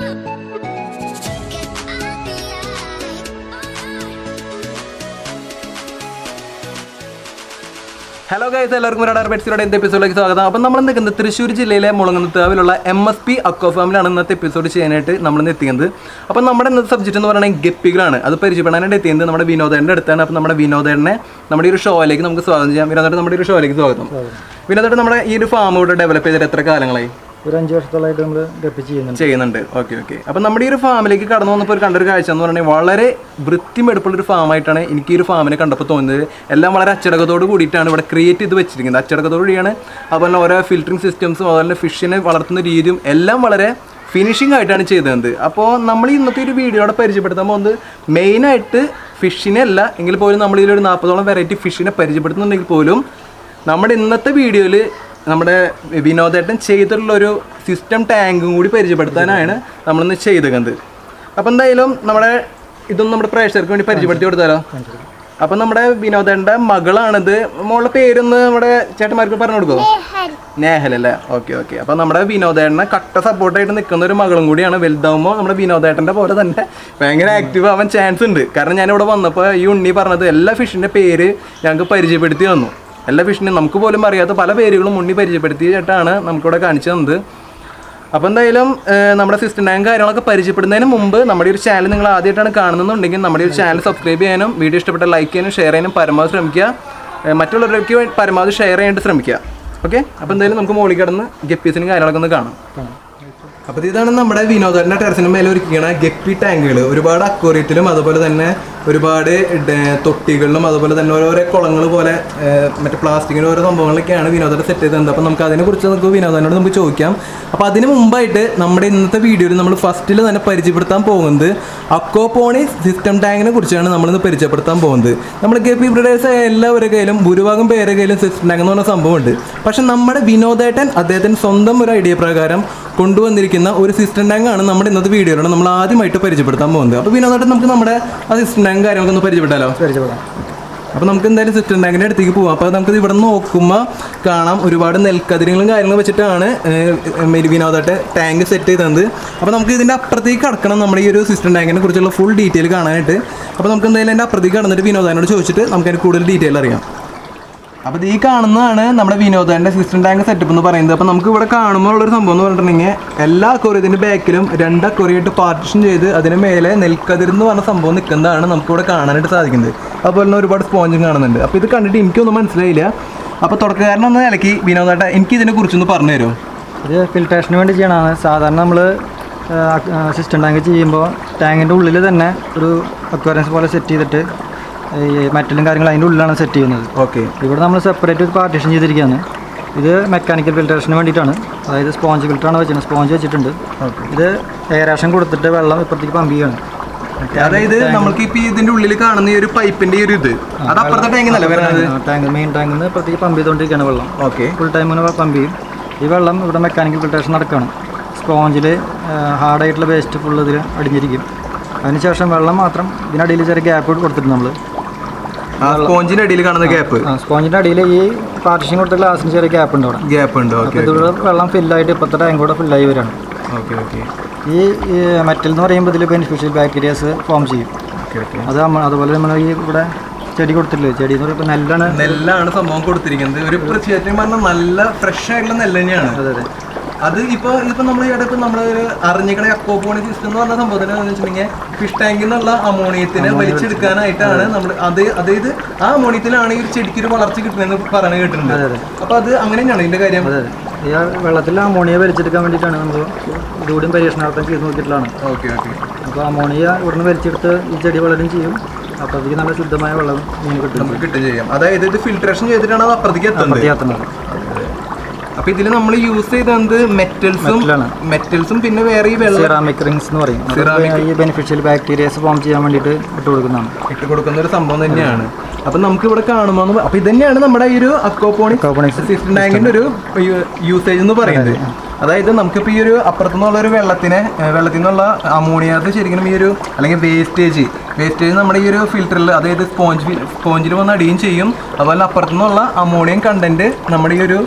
Hello guys എല്ലാവർക്കും radar പെറ്റ്സിലൂടെ ഇന്നത്തെ എപ്പിസോഡിലേക്ക് സ്വാഗതം അപ്പം നമ്മൾ നിൽക്കുന്നത് തൃശ്ശൂർ ജില്ലയിലെ മുളങ്ങുന്നത്താവിലുള്ള എം എസ് പി അക്വ ഫാമിലാണ് ഇന്നത്തെ എപ്പിസോഡ് ചെയ്യാനായിട്ട് നമ്മൾ ഇന്ന് എത്തിയത് അപ്പം നമ്മുടെ ഇന്നത്തെ സബ്ജക്റ്റ് എന്ന് പറയുന്നത് ഗപ്പികളാണ് അത് പരിചയപ്പെടാനായിട്ട് എത്തിയത് നമ്മുടെ വിനോദേൻ്റെ അടുത്താണ് അപ്പം നമ്മുടെ വിനോദേനെ നമ്മുടെ ഈ ഒരു ഷോയിലേക്ക് നമുക്ക് സ്വാഗതം ചെയ്യാം വിനോദേട്ടൻ നമ്മുടെ ഈ ഒരു ഷോയിലേക്ക് സ്വാഗതം വിനോദേട്ടൻ നമ്മുടെ ഈ ഒരു ഫാം ഇവിടെ ഡെവലപ്പ് ചെയ്തിട്ട് എത്ര കാലങ്ങളായി ഒരു അഞ്ച് വർഷത്തോളമായിട്ട് നമ്മൾ ഗപ്പി ചെയ്യുന്നുണ്ട് ചെയ്യുന്നുണ്ട് ഓക്കെ ഓക്കെ അപ്പം നമ്മുടെ ഈ ഒരു ഫാമിലേക്ക് കടന്നു വന്നപ്പോൾ ഒരു കണ്ടൊരു കാഴ്ച എന്ന് പറഞ്ഞാൽ വളരെ വൃത്തിമെടുപ്പുള്ള ഒരു ഫാമായിട്ടാണ് എനിക്ക് ഈ ഒരു ഫാമിനെ കണ്ടപ്പോൾ തോന്നുന്നത് എല്ലാം വളരെ അച്ചടക്കത്തോട് കൂടിയിട്ടാണ് ഇവിടെ ക്രിയേറ്റ് ചെയ്ത് വെച്ചിരിക്കുന്നത് അച്ചടക്കത്തോടു കൂടിയാണ് അതുപോലെ തന്നെ ഓരോ ഫിൽറ്ററിംഗ് സിസ്റ്റംസും അതുപോലെ തന്നെ ഫിഷിനെ വളർത്തുന്ന രീതിയും എല്ലാം വളരെ ഫിനിഷിംഗ് ആയിട്ടാണ് ചെയ്തത് അപ്പോൾ നമ്മൾ ഇന്നത്തെ ഒരു വീഡിയോയുടെ പരിചയപ്പെടുത്താൻ പോകുന്നത് മെയിനായിട്ട് ഫിഷിനെ അല്ല എങ്കിൽ പോലും നമ്മൾ ഇതിലൊരു നാൽപ്പതോളം വെറൈറ്റി ഫിഷിനെ പരിചയപ്പെടുത്തുന്നുണ്ടെങ്കിൽ പോലും നമ്മുടെ ഇന്നത്തെ വീഡിയോയിൽ നമ്മുടെ വിനോദേട്ടൻ ചെയ്തിട്ടുള്ള ഒരു സിസ്റ്റം ടാങ്കും കൂടി പരിചയപ്പെടുത്താനാണ് നമ്മളിന്ന് ചെയ്തത് അപ്പം എന്തായാലും നമ്മുടെ ഇതൊന്നും നമ്മുടെ പ്രേക്ഷകർക്ക് വേണ്ടി പരിചയപ്പെടുത്തി കൊടുത്താലോ അപ്പം നമ്മുടെ വിനോദേട്ടൻ്റെ മകളാണിത് മോളുടെ പേരൊന്ന് നമ്മുടെ ചേട്ടന്മാർക്ക് പറഞ്ഞു കൊടുക്കുമോ നേഹൽ അല്ലേ ഓക്കെ ഓക്കെ അപ്പം നമ്മുടെ വിനോദേട്ടനെ കട്ട സപ്പോർട്ടായിട്ട് നിൽക്കുന്ന ഒരു മകളും കൂടിയാണ് വലുതാവുമ്പോൾ നമ്മുടെ വിനോദേട്ടൻ്റെ പോലെ തന്നെ ഭയങ്കര ആക്റ്റീവ് ആവാൻ ചാൻസ് ഉണ്ട് കാരണം ഞാനിവിടെ വന്നപ്പോൾ ഈ ഉണ്ണി പറഞ്ഞത് എല്ലാ ഫിഷിൻ്റെ പേര് ഞങ്ങൾക്ക് പരിചയപ്പെടുത്തി തന്നു എല്ലാ ഫിഷിനും നമുക്ക് പോലും അറിയാത്ത പല പേരുകളും ഉണ്ണി പരിചയപ്പെടുത്തിയിട്ടാണ് നമുക്കിവിടെ കാണിച്ചു തന്നത് അപ്പോൾ എന്തായാലും ഏഹ്, നമ്മുടെ സിസ്റ്റം ടാങ്ക് കാര്യങ്ങളൊക്കെ പരിചയപ്പെടുന്നതിന് മുമ്പ് നമ്മുടെ ഈ ഒരു ചാനൽ നിങ്ങൾ ആദ്യമായിട്ടാണ് കാണുന്നുണ്ടെങ്കിൽ നമ്മുടെ ഈ ഒരു ചാനൽ സബ്സ്ക്രൈബ് ചെയ്യാനും വീഡിയോ ഇഷ്ടപ്പെട്ട ലൈക്ക് ചെയ്യാനും ഷെയർ ചെയ്യാനും പരമാവധി ശ്രമിക്കുക ഏഹ്, മറ്റുള്ളവർക്ക് വേണ്ടി പരമാവധി ഷെയർ ചെയ്യാനായിട്ട് ശ്രമിക്കുക ഓക്കെ അപ്പോൾ എന്തായാലും നമുക്ക് മുകളിൽ കിടന്ന് ഗപ്പീസിനും കാര്യങ്ങളൊക്കെ ഒന്ന് കാണാം അപ്പോൾ ഇതാണ് നമ്മുടെ വിനോദന്റെ ടെറസിന് മേലെ ഒരുക്കിയാണ് ഗപ്പി ടാങ്കുകൾ ഒരുപാട് അക്വറിയത്തിലും അതുപോലെ തന്നെ ഒരുപാട് ഡ- തൊട്ടികളിലും അതുപോലെ തന്നെ ഓരോരോ കുളങ്ങൾ പോലെ ഏഹ്, മറ്റേ പ്ലാസ്റ്റിക്കിൻ്റെ ഓരോ സംഭവങ്ങളൊക്കെയാണ് വിനോദത്തെ സെറ്റ് ചെയ്തത് അപ്പോൾ നമുക്ക് അതിനെക്കുറിച്ച് നമുക്ക് വിനോദനോട് നമുക്ക് ചോദിക്കാം അപ്പോൾ അതിന് മുമ്പായിട്ട് നമ്മുടെ ഇന്നത്തെ വീഡിയോയിൽ നമ്മൾ ഫസ്റ്റിൽ തന്നെ പരിചയപ്പെടുത്താൻ പോകുന്നത് അക്കോപോണി സിസ്റ്റം ടാങ്കിനെ കുറിച്ചാണ് നമ്മളിന്ന് പരിചയപ്പെടുത്താൻ പോകുന്നത് നമ്മൾ ഗപ്പി ബ്രിഡേഴ്സ് എല്ലാവരുടെ കയ്യിലും ഭൂരിഭാഗം പേരുടെ കയ്യിലും സിസ്റ്റം ടാങ്ക് എന്ന് പറഞ്ഞ സംഭവമുണ്ട് പക്ഷെ നമ്മുടെ വിനോദേട്ടൻ അദ്ദേഹത്തിന് സ്വന്തം ഒരു ഐഡിയ പ്രകാരം കൊണ്ടുവന്നിരിക്കുന്ന ഒരു സിസ്റ്റം ടാങ്ക് ആണ് നമ്മുടെ ഇന്നത്തെ വീഡിയോയിലൂടെ നമ്മൾ ആദ്യമായിട്ട് പരിചയപ്പെടുത്താൻ പോകുന്നത് അപ്പോൾ വിനോദേട്ടൻ നമുക്ക് നമ്മുടെ ആ സിസ്റ്റം ടാങ്ക് കാര്യങ്ങളൊക്കെ ഒന്ന് പരിചയപ്പെട്ടാലോ പരിചയപ്പെടാം അപ്പോൾ നമുക്ക് എന്തായാലും സിസ്റ്റം ടാങ്കിൻ്റെ അടുത്തേക്ക് പോകാം അപ്പോൾ നമുക്ക് ഇവിടെ നോക്കുമ്പോൾ കാണാം ഒരുപാട് നെൽക്കതിരുകളും കാര്യങ്ങളും വെച്ചിട്ടാണ് ഏഹ്, വിനോദായിട്ട് ടാങ്ക് സെറ്റ് ചെയ്തത് അപ്പോൾ നമുക്ക് ഇതിൻ്റെ അപ്പുറത്തേക്ക് കടക്കണം നമ്മുടെ ഈ ഒരു സിസ്റ്റം ടാങ്കിനെ കുറിച്ചുള്ള ഫുൾ ഡീറ്റെയിൽ കാണാനായിട്ട് അപ്പോൾ നമുക്ക് എന്തായാലും എൻ്റെ അപ്പുറത്തേക്ക് കടന്നിട്ട് വിനോദാനോട് ചോദിച്ചിട്ട് നമുക്ക് അതിന് കൂടുതൽ ഡീറ്റെയിൽ അറിയാം അപ്പോൾ ഇത് ഈ കാണുന്നതാണ് നമ്മുടെ വിനോദന്റെ സിസ്റ്റം ടാങ്ക് സെറ്റപ്പ് എന്ന് പറയുന്നത് അപ്പോൾ നമുക്ക് ഇവിടെ കാണുമ്പോൾ ഉള്ളൊരു സംഭവം എന്ന് പറഞ്ഞിട്ടുണ്ടെങ്കിൽ എല്ലാ അക്വറിയത്തിൻ്റെ ബാക്കിലും രണ്ട് അക്വറിയായിട്ട് പാർട്ടിഷൻ ചെയ്ത് അതിന് മേലെ നെൽക്കതിർ എന്ന് പറഞ്ഞ സംഭവം നിൽക്കുന്നതാണ് നമുക്ക് ഇവിടെ കാണാനായിട്ട് സാധിക്കുന്നത് അതുപോലെ തന്നെ ഒരുപാട് സ്പോഞ്ചും കാണുന്നുണ്ട് അപ്പോൾ ഇത് കണ്ടിട്ട് എനിക്കൊന്നും മനസ്സിലായില്ല അപ്പോൾ തുടക്കക്കാരൻ എന്ന നിലയ്ക്ക് വിനോദേട്ട എനിക്ക് ഇതിനെ കുറിച്ചൊന്ന് പറഞ്ഞു തരുമോ ഇത് ഫിൽട്രേഷന് വേണ്ടി ചെയ്യണതാണ് സാധാരണ നമ്മൾ സിസ്റ്റം ടാങ്ക് ചെയ്യുമ്പോൾ ടാങ്കിൻ്റെ ഉള്ളിൽ തന്നെ ഒരു അക്വേറിയൻസ് പോലെ സെറ്റ് ചെയ്തിട്ട് ഈ മെറ്റലും കാര്യങ്ങളും അതിൻ്റെ ഉള്ളിലാണ് സെറ്റ് ചെയ്യുന്നത് ഓക്കെ ഇവിടെ നമ്മൾ സെപ്പറേറ്റ് ഒരു പാർട്ടീഷൻ ചെയ്തിരിക്കുകയാണ് ഇത് മെക്കാനിക്കൽ ഫിൽട്രേഷന് വേണ്ടിയിട്ടാണ് അതായത് സ്പോഞ്ച് ഫിൽറ്ററാണ് വെച്ചിട്ടുണ്ട് സ്പോഞ്ച് വെച്ചിട്ടുണ്ട് ഇത് എയറേഷൻ കൊടുത്തിട്ട് വെള്ളം ഇപ്പുറത്തേക്ക് പമ്പ് ചെയ്യണം അതായത് നമ്മൾക്ക് ഇപ്പൊ ഇതിന്റെ ഉള്ളിൽ കാണുന്ന ഈ ഒരു പൈപ്പിന്റെ ഈ ഒരു ഇത് അത് അപ്പുറത്തെ ടാങ്കിന്നല്ലേ വരുന്നത് ടാങ്ക് മെയിൻ ടാങ്കിൽ നിന്ന് ഇപ്പുറത്തേക്ക് പമ്പ് ചെയ്തുകൊണ്ടിരിക്കുകയാണ് വെള്ളം ഓക്കെ ഫുൾ ടൈം ഇങ്ങനെ പമ്പ് ചെയ്യും ഈ വെള്ളം ഇവിടെ മെക്കാനിക്കൽ ഫിൽട്രേഷൻ നടക്കുകയാണ് സ്പോഞ്ചിൽ ഹാർഡായിട്ടുള്ള വേസ്റ്റ് ഫുൾ ഇതിൽ അടിഞ്ഞിരിക്കും അതിനുശേഷം വെള്ളം മാത്രം ഇതിനടിയിൽ ചെറിയ ഗ്യാപ്പ് കൊടുത്തിട്ടുണ്ട് നമ്മൾ ആ സ്പോഞ്ചിന്റെ അടിയിൽ കാണുന്ന ഗ്യാപ്പ് സ്പോഞ്ചിൻ്റെ അടിയിൽ ഈ പാർട്ടിഷൻ കൊടുത്ത ഗ്ലാസിന് ചെറിയ ഗ്യാപ്പ് ഉണ്ട് അവിടെ ഗ്യാപ്പ് ഉണ്ട് ഓക്കെ അപ്പോൾ ഇതിലൂടെ വെള്ളം ഫില്ലായിട്ട് ഇപ്പോഴത്തെ ടാങ്ക് കൂടെ ഫില്ലായി വരികയാണ് ഓക്കെ ഓക്കെ ഈ മെറ്റൽ എന്ന് പറയുമ്പോൾ ഇതിൽ ബെനിഫിഷ്യൽ ബാക്ടീരിയാസ് ഫോം ചെയ്യും ഓക്കെ ഓക്കെ അത് നമ്മ അതുപോലെ നമ്മൾ ഈ ഇവിടെ ചെടി കൊടുത്തിട്ടില്ലേ ചെടി എന്ന് പറയുമ്പോൾ നെല്ലാണ് നെല്ലാണ് സംഭവം കൊടുത്തിരിക്കുന്നത് ഒരു പ്രത്യേകം പറഞ്ഞാൽ നല്ല ഫ്രഷ് ആയിട്ടുള്ള നെല്ല് തന്നെയാണ് അതെ അതെ അത് ഇപ്പൊ ഇപ്പൊ നമ്മൾ ഇവിടെ ഇപ്പൊ നമ്മൾ അറിഞ്ഞിക്കണ അക്കോപോണി സിസ്റ്റം എന്ന് പറഞ്ഞ സംഭവത്തിന് എന്ന് വെച്ചിട്ടുണ്ടെങ്കിൽ ഫിഷ് ടാങ്കിൽ നിന്നുള്ള അമോണിയത്തിനെ വലിച്ചെടുക്കാനായിട്ടാണ് നമ്മൾ അത് അതായത് ആ അമോണിയത്തിലാണ് ഈ ഒരു ചെടിക്ക് ഒരു വളർച്ച കിട്ടുന്നതെന്ന് പറഞ്ഞു കേട്ടിട്ടുണ്ട് അതെ അതെ അപ്പൊ അത് അങ്ങനെ തന്നെയാണ് ഇതിന്റെ കാര്യം അതെ അതെ ഈ ആ വെള്ളത്തിൽ അമോണിയ വലിച്ചെടുക്കാൻ വേണ്ടിയിട്ടാണ് നമ്മൾ ഇതുകൂടിയും പരീക്ഷണാർത്ഥം ചെയ്ത് നോക്കിയിട്ടുള്ളതാണ് ഓക്കെ ഓക്കെ അപ്പോൾ അമോണിയ ഇവിടുന്ന് വലിച്ചെടുത്ത് ഈ ചെടി വളരും ചെയ്യും അപ്പോൾ അതിലേക്ക് നല്ല ശുദ്ധമായ വെള്ളം മീൻ കിട്ടും നമുക്ക് കിട്ടും ചെയ്യാം അതായത് ഇത് ഫിൽട്രേഷൻ ചെയ്തിട്ടാണ് അത് അപ്പുറത്തേക്ക് എത്തുന്നത് പ്രത്യേകത്തുന്നത് അപ്പൊ ഇതിൽ നമ്മൾ യൂസ് ചെയ്തത് മെറ്റൽസും മെറ്റലാണ്. മെറ്റൽസും പിന്നെ വേറെ ഈ വെള്ളം സിറാമിക് റിങ്സ് എന്ന് പറയും അത് ഈ ബെനിഫിഷ്യൽ ബാക്ടീരിയസ് ഫോം ചെയ്യാൻ വേണ്ടിയിട്ട് ഇട്ട് കൊടുക്കുന്നതാണ് ഇട്ട് കൊടുക്കുന്ന ഒരു സംഭവം തന്നെയാണ് അപ്പൊ നമുക്ക് ഇവിടെ കാണുമ്പോൾ അപ്പൊ ഇത് തന്നെയാണ് നമ്മുടെ ഈ ഒരു അക്കോപോണിക് Aquaponics സിസ്റ്റം ടാങ്കിന്റെ ഒരു യൂസേജ് എന്ന് പറയുന്നത് അതായത് നമുക്കിപ്പോൾ ഈ ഒരു അപ്പുറത്തുനിന്നുള്ള ഒരു വെള്ളത്തിനെ ഏഹ് വെള്ളത്തിൽ നിന്നുള്ള അമോണിയാസ് ശരിക്കും ഈ ഒരു അല്ലെങ്കിൽ വേസ്റ്റേജ് വേസ്റ്റേജ് നമ്മുടെ ഈ ഒരു ഫിൽറ്ററിൽ അതായത് സ്പോഞ്ച് സ്പോഞ്ചിൽ വന്ന് അടിയും ചെയ്യും അതുപോലെ അപ്പുറത്തുനിന്നുള്ള അമോണിയം കണ്ടന്റ് നമ്മുടെ ഈ ഒരു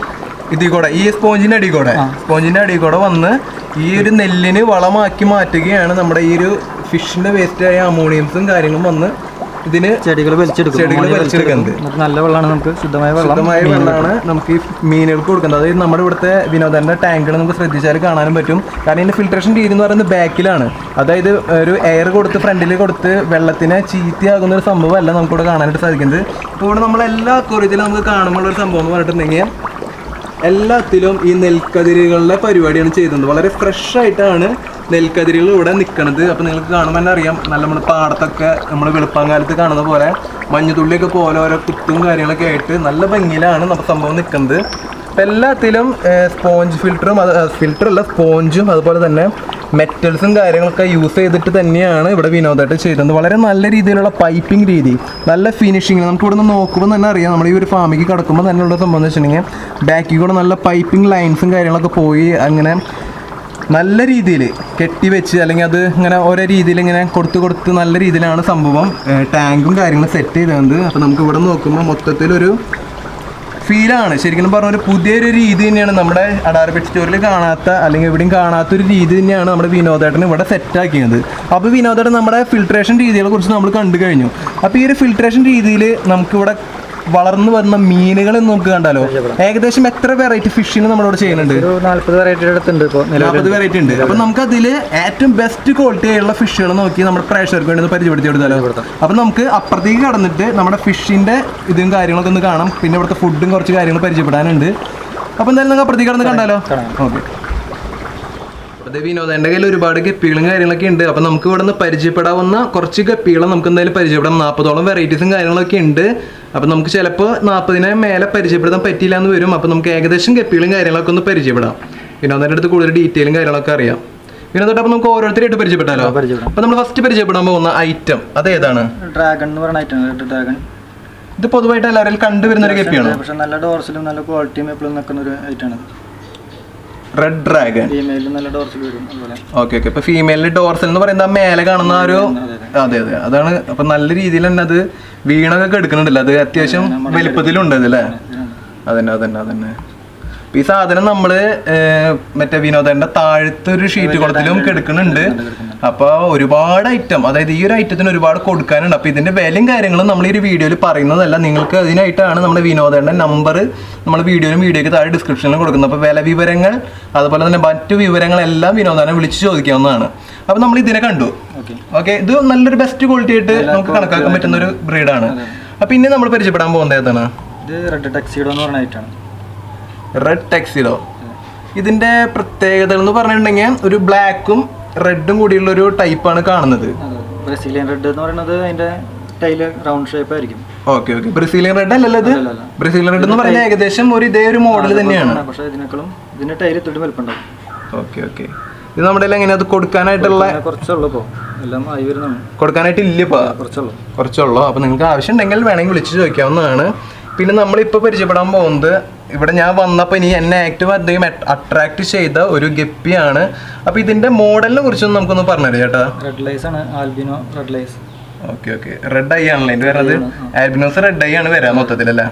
ഇതിൽ കൂടെ ഈ സ്പോഞ്ചിന്റെ അടിയിൽ കൂടെ സ്പോഞ്ചിന്റെ അടിയിൽ കൂടെ വന്ന് ഈ ഒരു നെല്ലിന് വളമാക്കി മാറ്റുകയാണ് നമ്മുടെ ഈ ഒരു ഫിഷിന്റെ വേസ്റ്റ് ആയ അമോണിയംസും കാര്യങ്ങളും വന്ന് ഇതിന് ചെടികൾ വലിച്ചെടുക്കും ചെടികൾ മണ്ണിൽ വലിച്ചെടുക്കുന്നത്. എന്നിട്ട് നല്ല വെള്ളമാണ് നമുക്ക് ശുദ്ധമായ വെള്ളം ശുദ്ധമായ വെള്ളമാണ് നമുക്ക് ഈ മീനുകൾക്ക് കൊടുക്കുന്നത് അതായത് നമ്മുടെ ഇവിടുത്തെ വിനോദന്റെ ടാങ്കുകൾ നമുക്ക് ശ്രദ്ധിച്ചാൽ കാണാനും പറ്റും കാരണം ഇതിന്റെ ഫിൽട്രേഷൻ രീതി എന്ന് പറയുന്നത് ബാക്കിലാണ് അതായത് ഒരു എയർ കൊടുത്ത് ഫ്രണ്ടിൽ കൊടുത്ത് വെള്ളത്തിനെ ചീത്തയാകുന്ന ഒരു സംഭവമല്ല നമുക്കിവിടെ കാണാനായിട്ട് സാധിക്കുന്നത് ഇപ്പോൾ ഇവിടെ നമ്മൾ എല്ലാ അക്വറിയത്തിലും നമുക്ക് കാണുമ്പോൾ ഒരു സംഭവം എന്ന് പറഞ്ഞിട്ടുണ്ടെങ്കിൽ എല്ലാത്തിലും ഈ നെൽക്കതിരുകളുടെ പരിപാടിയാണ് ചെയ്യുന്നത് വളരെ ഫ്രഷ് ആയിട്ടാണ് നെൽക്കതിരുകൾ ഇവിടെ നിൽക്കുന്നത് അപ്പോൾ നിങ്ങൾക്ക് കാണുമ്പോൾ തന്നെ അറിയാം നല്ല നമ്മൾ പാടത്തൊക്കെ നമ്മൾ വെളുപ്പാങ്കാലത്ത് കാണുന്ന പോലെ മഞ്ഞുതുള്ളിയൊക്കെ പോലെ ഓരോ കുത്തും കാര്യങ്ങളൊക്കെ ആയിട്ട് നല്ല ഭംഗിയിലാണ് നമ്മുടെ സംഭവം നിൽക്കുന്നത് അപ്പോൾ എല്ലാത്തിലും സ്പോഞ്ച് ഫിൽറ്ററും അത് ഫിൽറ്റർ അല്ല സ്പോഞ്ചും അതുപോലെ തന്നെ മെറ്റൽസും കാര്യങ്ങളൊക്കെ യൂസ് ചെയ്തിട്ട് തന്നെയാണ് ഇവിടെ വിനോദമായിട്ട് ചെയ്യുന്നത് വളരെ നല്ല രീതിയിലുള്ള പൈപ്പിംഗ് രീതി നല്ല ഫിനിഷിങ് നമുക്ക് ഇവിടെ നിന്ന് നോക്കുമ്പോൾ തന്നെ അറിയാം നമ്മൾ ഈ ഒരു ഫാമിക്ക് കിടക്കുമ്പോൾ തന്നെ ഉള്ള സംഭവം എന്ന് വെച്ചിട്ടുണ്ടെങ്കിൽ ബാക്കിൽ കൂടെ നല്ല പൈപ്പിംഗ് ലൈൻസും കാര്യങ്ങളൊക്കെ പോയി അങ്ങനെ നല്ല രീതിയിൽ കെട്ടിവെച്ച് അല്ലെങ്കിൽ അത് ഇങ്ങനെ ഓരോ രീതിയിൽ ഇങ്ങനെ കൊടുത്ത് കൊടുത്ത് നല്ല രീതിയിലാണ് സംഭവം ടാങ്കും കാര്യങ്ങളും സെറ്റ് ചെയ്തത് അപ്പോൾ നമുക്ക് ഇവിടെ നോക്കുമ്പോൾ മൊത്തത്തിലൊരു ഫീലാണ് ശരിക്കും പറഞ്ഞ ഒരു പുതിയൊരു രീതി തന്നെയാണ് നമ്മുടെ അഡാർ പെറ്റ് സ്റ്റോറിൽ കാണാത്ത അല്ലെങ്കിൽ എവിടെയും കാണാത്ത ഒരു രീതി തന്നെയാണ് നമ്മുടെ വിനോദേട്ടൻ ഇവിടെ സെറ്റ് ആക്കിയത് അപ്പോൾ വിനോദേട്ടൻ നമ്മുടെ ഫിൽട്രേഷൻ രീതികളെ കുറിച്ച് നമ്മൾ കണ്ടു കഴിഞ്ഞു അപ്പോൾ ഈ ഒരു ഫിൽട്രേഷൻ രീതിയിൽ നമുക്കിവിടെ വളർന്നു വരുന്ന മീനുകൾ നമുക്ക് കണ്ടാലോ ഏകദേശം എത്ര വെറൈറ്റി ഫിഷിന് നമ്മളിവിടെ ചെയ്യുന്നുണ്ട് ഒരു നാല്പത് വെറൈറ്റിയുടെ അടുത്തുണ്ട് ഇപ്പോൾ നാൽപ്പത് വെറൈറ്റി ഉണ്ട് അപ്പൊ നമുക്ക് അതിൽ ഏറ്റവും ബെസ്റ്റ് ക്വാളിറ്റി ആയുള്ള ഫിഷുകൾ നോക്കി നമ്മുടെ പ്രേക്ഷകർക്ക് വേണ്ടി ഒന്ന് പരിചയപ്പെടുത്തി കൊടുത്താലോ അപ്പൊ നമുക്ക് അപ്പുറത്തേക്ക് കടന്നിട്ട് നമ്മുടെ ഫിഷിന്റെ ഇതും കാര്യങ്ങളൊക്കെ ഒന്ന് കാണാം പിന്നെ ഇവിടുത്തെ ഫുഡും കുറച്ച് കാര്യങ്ങൾ പരിചയപ്പെടാനുണ്ട് അപ്പൊ എന്തായാലും നമുക്ക് അപ്പുറത്തേക്ക് കടന്ന് കണ്ടാലോ ഓക്കെ അതെ വിനോദേന്റെ കയ്യിൽ ഒരുപാട് ഗപ്പികളും കാര്യങ്ങളൊക്കെ ഉണ്ട് അപ്പൊ നമുക്ക് ഇവിടെ നിന്ന് പരിചയപ്പെടാവുന്ന കുറച്ച് ഗപ്പികളെ നമുക്ക് എന്തായാലും പരിചയപ്പെടാം നാൽപ്പതോളം വെറൈറ്റീസും കാര്യങ്ങളൊക്കെ ഉണ്ട് അപ്പൊ നമുക്ക് ചിലപ്പോൾ നാൽപ്പതിനെ മേലെ പരിചയപ്പെടുത്താൻ പറ്റിയില്ല എന്ന് വരും അപ്പൊ നമുക്ക് ഏകദേശം ഗപ്പികളും കാര്യങ്ങളൊക്കെ ഒന്ന് പരിചയപ്പെടാം വിനോദേന്റെ അടുത്ത് കൂടുതൽ ഡീറ്റെയിലും കാര്യങ്ങളൊക്കെ അറിയാം വിനോദോട്ട് അപ്പൊ നമുക്ക് ഓരോരുത്തരായിട്ട് പരിചയപ്പെട്ടാലോ പരിചയപ്പെടാം. അപ്പൊ നമ്മൾ ഫസ്റ്റ് പരിചയപ്പെടാൻ പോകുന്ന ഐറ്റം അത് ഏതാണ് ഡ്രാഗൺ എന്ന് പറയുന്ന ഐറ്റം റെഡ് ഡ്രാഗൺ ഇത് പൊതുവായിട്ട് എല്ലാവരും കണ്ടുവരുന്ന ഒരു ഗപ്പിയാണ് പക്ഷെ നല്ല ഡോർസിലും നല്ല ക്വാളിറ്റിയും എപ്പോഴും നിൽക്കുന്ന ഒരു ഐറ്റാണ് റെഡ് ഡ്രാഗൺ ഫീമെയിലും നല്ല ഡോർസിൽ വരും അതുപോലെ ഓക്കെ ഓക്കെ ഇപ്പൊ ഫീമെയിലിന്റെ ഡോർസൽ എന്ന് പറയുന്നത് ആ മേലെ കാണുന്ന ആ ഒരു അതെ അതെ അതാണ് അപ്പൊ നല്ല രീതിയിൽ തന്നെ അത് വീണൊക്കെ എടുക്കുന്നുണ്ടല്ലോ അത് അത്യാവശ്യം വലിപ്പത്തിലുണ്ട് അത് അല്ലേ അതന്നെ അതന്നെ അതന്നെ അപ്പൊ ഈ സാധനം നമ്മള് ഏർ, മറ്റേ വിനോദന്റെ താഴത്തെ ഒരു ഷീറ്റ് കുളത്തിലും കെടുക്കുന്നുണ്ട് അപ്പൊ ഒരുപാട് ഐറ്റം അതായത് ഈ ഒരു ഐറ്റത്തിന് ഒരുപാട് കൊടുക്കാനുണ്ട് അപ്പൊ ഇതിന്റെ വിലയും കാര്യങ്ങളും നമ്മൾ ഈ ഒരു വീഡിയോയിൽ പറയുന്നതല്ല നിങ്ങൾക്ക് അതിനായിട്ടാണ് നമ്മുടെ വിനോദന്റെ നമ്പർ നമ്മൾ വീഡിയോയിലും വീഡിയോയ്ക്ക് താഴെ ഡിസ്ക്രിപ്ഷനിൽ കൊടുക്കുന്നത് അപ്പൊ വില വിവരങ്ങൾ അതുപോലെ തന്നെ മറ്റു വിവരങ്ങളെല്ലാം വിനോദനെ വിളിച്ച് ചോദിക്കാവുന്നതാണ് അപ്പൊ നമ്മൾ ഇതിനെ കണ്ടു ഓക്കെ ഓക്കെ ഇത് നല്ലൊരു ബെസ്റ്റ് ക്വാളിറ്റി ആയിട്ട് നമുക്ക് കണക്കാക്കാൻ പറ്റുന്ന ഒരു ബ്രീഡാണ് അപ്പൊ ഇനി നമ്മൾ പരിചയപ്പെടാൻ പോകുന്നത് ഏതാണ് ഇത് റെഡ് ടെക്സീഡോ എന്ന് പറയുന്ന ഐറ്റാണ് റെഡ് ടെക്സിഡോ ഇതിന്റെ പ്രത്യേകതകൾ എന്ന് പറഞ്ഞിട്ടുണ്ടെങ്കിൽ ഒരു ബ്ലാക്കും റെഡും കൂടിയുള്ള ഒരു ടൈപ്പാണ് കാണുന്നത് ബ്രസീലിയൻ റെഡ് എന്ന് പറയുന്നത് അതിന്റെ ടൈല് റൗണ്ട് ഷേപ്പ് ആയിരിക്കും ഓക്കെ ഓക്കെ ബ്രസീലിയൻ റെഡ് അല്ലല്ലോ ഇത് അല്ലല്ല. ബ്രസീലിയൻ റെഡ് എന്ന് പറയുന്നത് ഏകദേശം ഒരു ഇതേ ഒരു മോഡൽ തന്നെയാണ് പക്ഷെ ഇതിനേക്കാളും ഇതിന്റെ ടൈല് ഇത്തിട്ട് വലുപ്പുണ്ടാവും ഓക്കെ ഓക്കെ ഇത് നമ്മുടെ കയ്യിൽ എങ്ങനെ അത് കൊടുക്കാനായിട്ടുള്ള പിന്നെ കുറച്ചുള്ളൂ ഇപ്പോൾ എല്ലാം ആയി വരുന്നതാണ് കൊടുക്കാനായിട്ട് ഇല്ല ഇപ്പൊ കുറച്ചുള്ളൂ കുറച്ചുള്ളൂ അപ്പോൾ നിങ്ങൾക്ക് ആവശ്യം ഉണ്ടെങ്കിൽ വേണമെങ്കിൽ വിളിച്ച് ചോദിക്കാവുന്നതാണ് പിന്നെ നമ്മളിപ്പോൾ പരിചയപ്പെടാൻ പോകുന്നത് ഇവിടെ ഞാൻ വന്നപ്പോൾ ഇനി എന്നെ ആക്റ്റീവ് അധികം അട്രാക്ട് ചെയ്ത ഒരു ഗപ്പിയാണ് അപ്പോൾ ഇതിൻ്റെ മോഡലിനെ കുറിച്ചൊന്ന് നമുക്കൊന്ന് പറഞ്ഞുതരാം ചേട്ടാ റെഡ് ലൈസ് ആണ് albino red lace okay okay red eye ആണല്ലോ ഇതിൻ്റെ വരുന്നത് ആൽബിനോസ് റെഡ് ഐ ആണ് വരാൻ മൊത്തത്തിലല്ലേ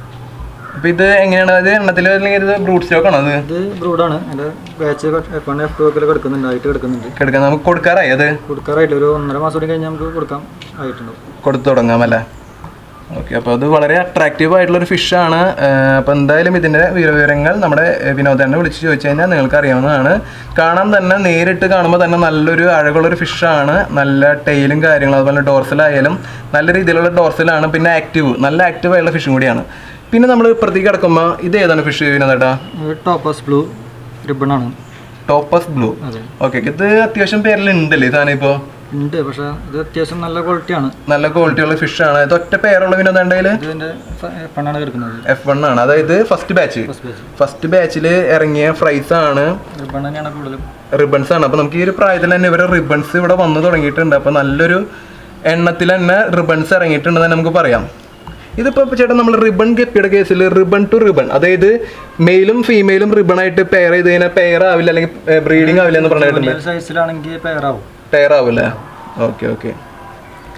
അപ്പോൾ ഇത് എങ്ങനെയാണ് അത് എണ്ണത്തിൽ അല്ലെങ്കിൽ ഇത് ബ്രൂട്ട് സ്റ്റോക്ക് ആണോ അത് ഇത് ബ്രൂഡാണ് അതിന്റെ batch F one F two ഒക്കെ കിടക്കുന്നുണ്ട് ആയിട്ട് കിടക്കുന്നുണ്ട് കിടക്കാൻ നമുക്ക് കൊടുക്കാറായി അത് കൊടുക്കാറായില്ല ഒരു ഒന്നര മാസം കൂടി കഴിഞ്ഞാൽ നമുക്ക് കൊടുക്കാം ആയിട്ടുണ്ടാവും കൊടുത്തു തുടങ്ങാം അല്ലേ ഓക്കെ അപ്പോൾ അത് വളരെ അട്രാക്റ്റീവ് ആയിട്ടുള്ള ഒരു ഫിഷാണ് അപ്പോൾ എന്തായാലും ഇതിൻ്റെ വിവരങ്ങൾ നമ്മുടെ വിനോദനെ വിളിച്ച് ചോദിച്ചു കഴിഞ്ഞാൽ നിങ്ങൾക്ക് അറിയാവുന്നതാണ് കാണാൻ തന്നെ നേരിട്ട് കാണുമ്പോൾ തന്നെ നല്ലൊരു അഴകുള്ളൊരു ഫിഷാണ് നല്ല ടൈലും കാര്യങ്ങളും അതുപോലെ ഡോർസലായാലും നല്ല രീതിയിലുള്ള ഡോർസലാണ് പിന്നെ ആക്റ്റീവ് നല്ല ആക്റ്റീവ് ആയിട്ടുള്ള ഫിഷും കൂടിയാണ് പിന്നെ നമ്മൾ പ്രതീക കിടക്കുമ്പോൾ ഇത് ഏതാണ് ഫിഷ് വിനോദേട്ടാ ടോപ്പസ് ബ്ലൂ റിബണാണ് ടോപ്പസ് ബ്ലൂ അതെ ഓക്കെ ഇത് അത്യാവശ്യം പേരിലുണ്ടല്ലേ ഈ സാധനം ഇപ്പോൾ ഉണ്ട് പക്ഷെ ഇത് അത്യാവശ്യം നല്ല ക്വാളിറ്റിയാണ് നല്ല ക്വാളിറ്റി ഉള്ള ഫിഷാണ് ഇത് ഒറ്റ പേരുള്ള വിനോദേണ്ടയിൽ ഇതിന്റെ പെണ്ണാണ് കിടക്കുന്നത് എഫ് വൺ ആണ് അതായത് first batch first batch first ബാച്ചിൽ ഇറങ്ങിയ ഫ്രൈസ് ആണ് റിബൺ തന്നെയാണ് കൂടുതലും റിബൺസ് ആണ് അപ്പൊ നമുക്ക് ഈ ഒരു പ്രായത്തിൽ തന്നെ ഇവരെ റിബൺസ് ഇവിടെ വന്നു തുടങ്ങിയിട്ടുണ്ട് അപ്പൊ നല്ലൊരു എണ്ണത്തിൽ തന്നെ റിബൺസ് ഇറങ്ങിയിട്ടുണ്ടെന്ന് തന്നെ നമുക്ക് പറയാം ഇതിപ്പോ ഇപ്പൊ ചേട്ടാ നമ്മൾ റിബൺ ഗപ്പിയുടെ കേസിൽ റിബൺ ടു റിബൺ അതായത് മെയിലും ഫീമെയിലും റിബൺ ആയിട്ട് പെയർ ചെയ്ത് കഴിഞ്ഞാൽ പെയർ ആവില്ല അല്ലെങ്കിൽ ബ്രീഡിംഗ് ആവില്ല എന്ന് പറഞ്ഞിട്ടുണ്ട് സൈസിലാണെങ്കിൽ പെയറാവും പെയർ ആവില്ല ഓക്കെ ഓക്കെ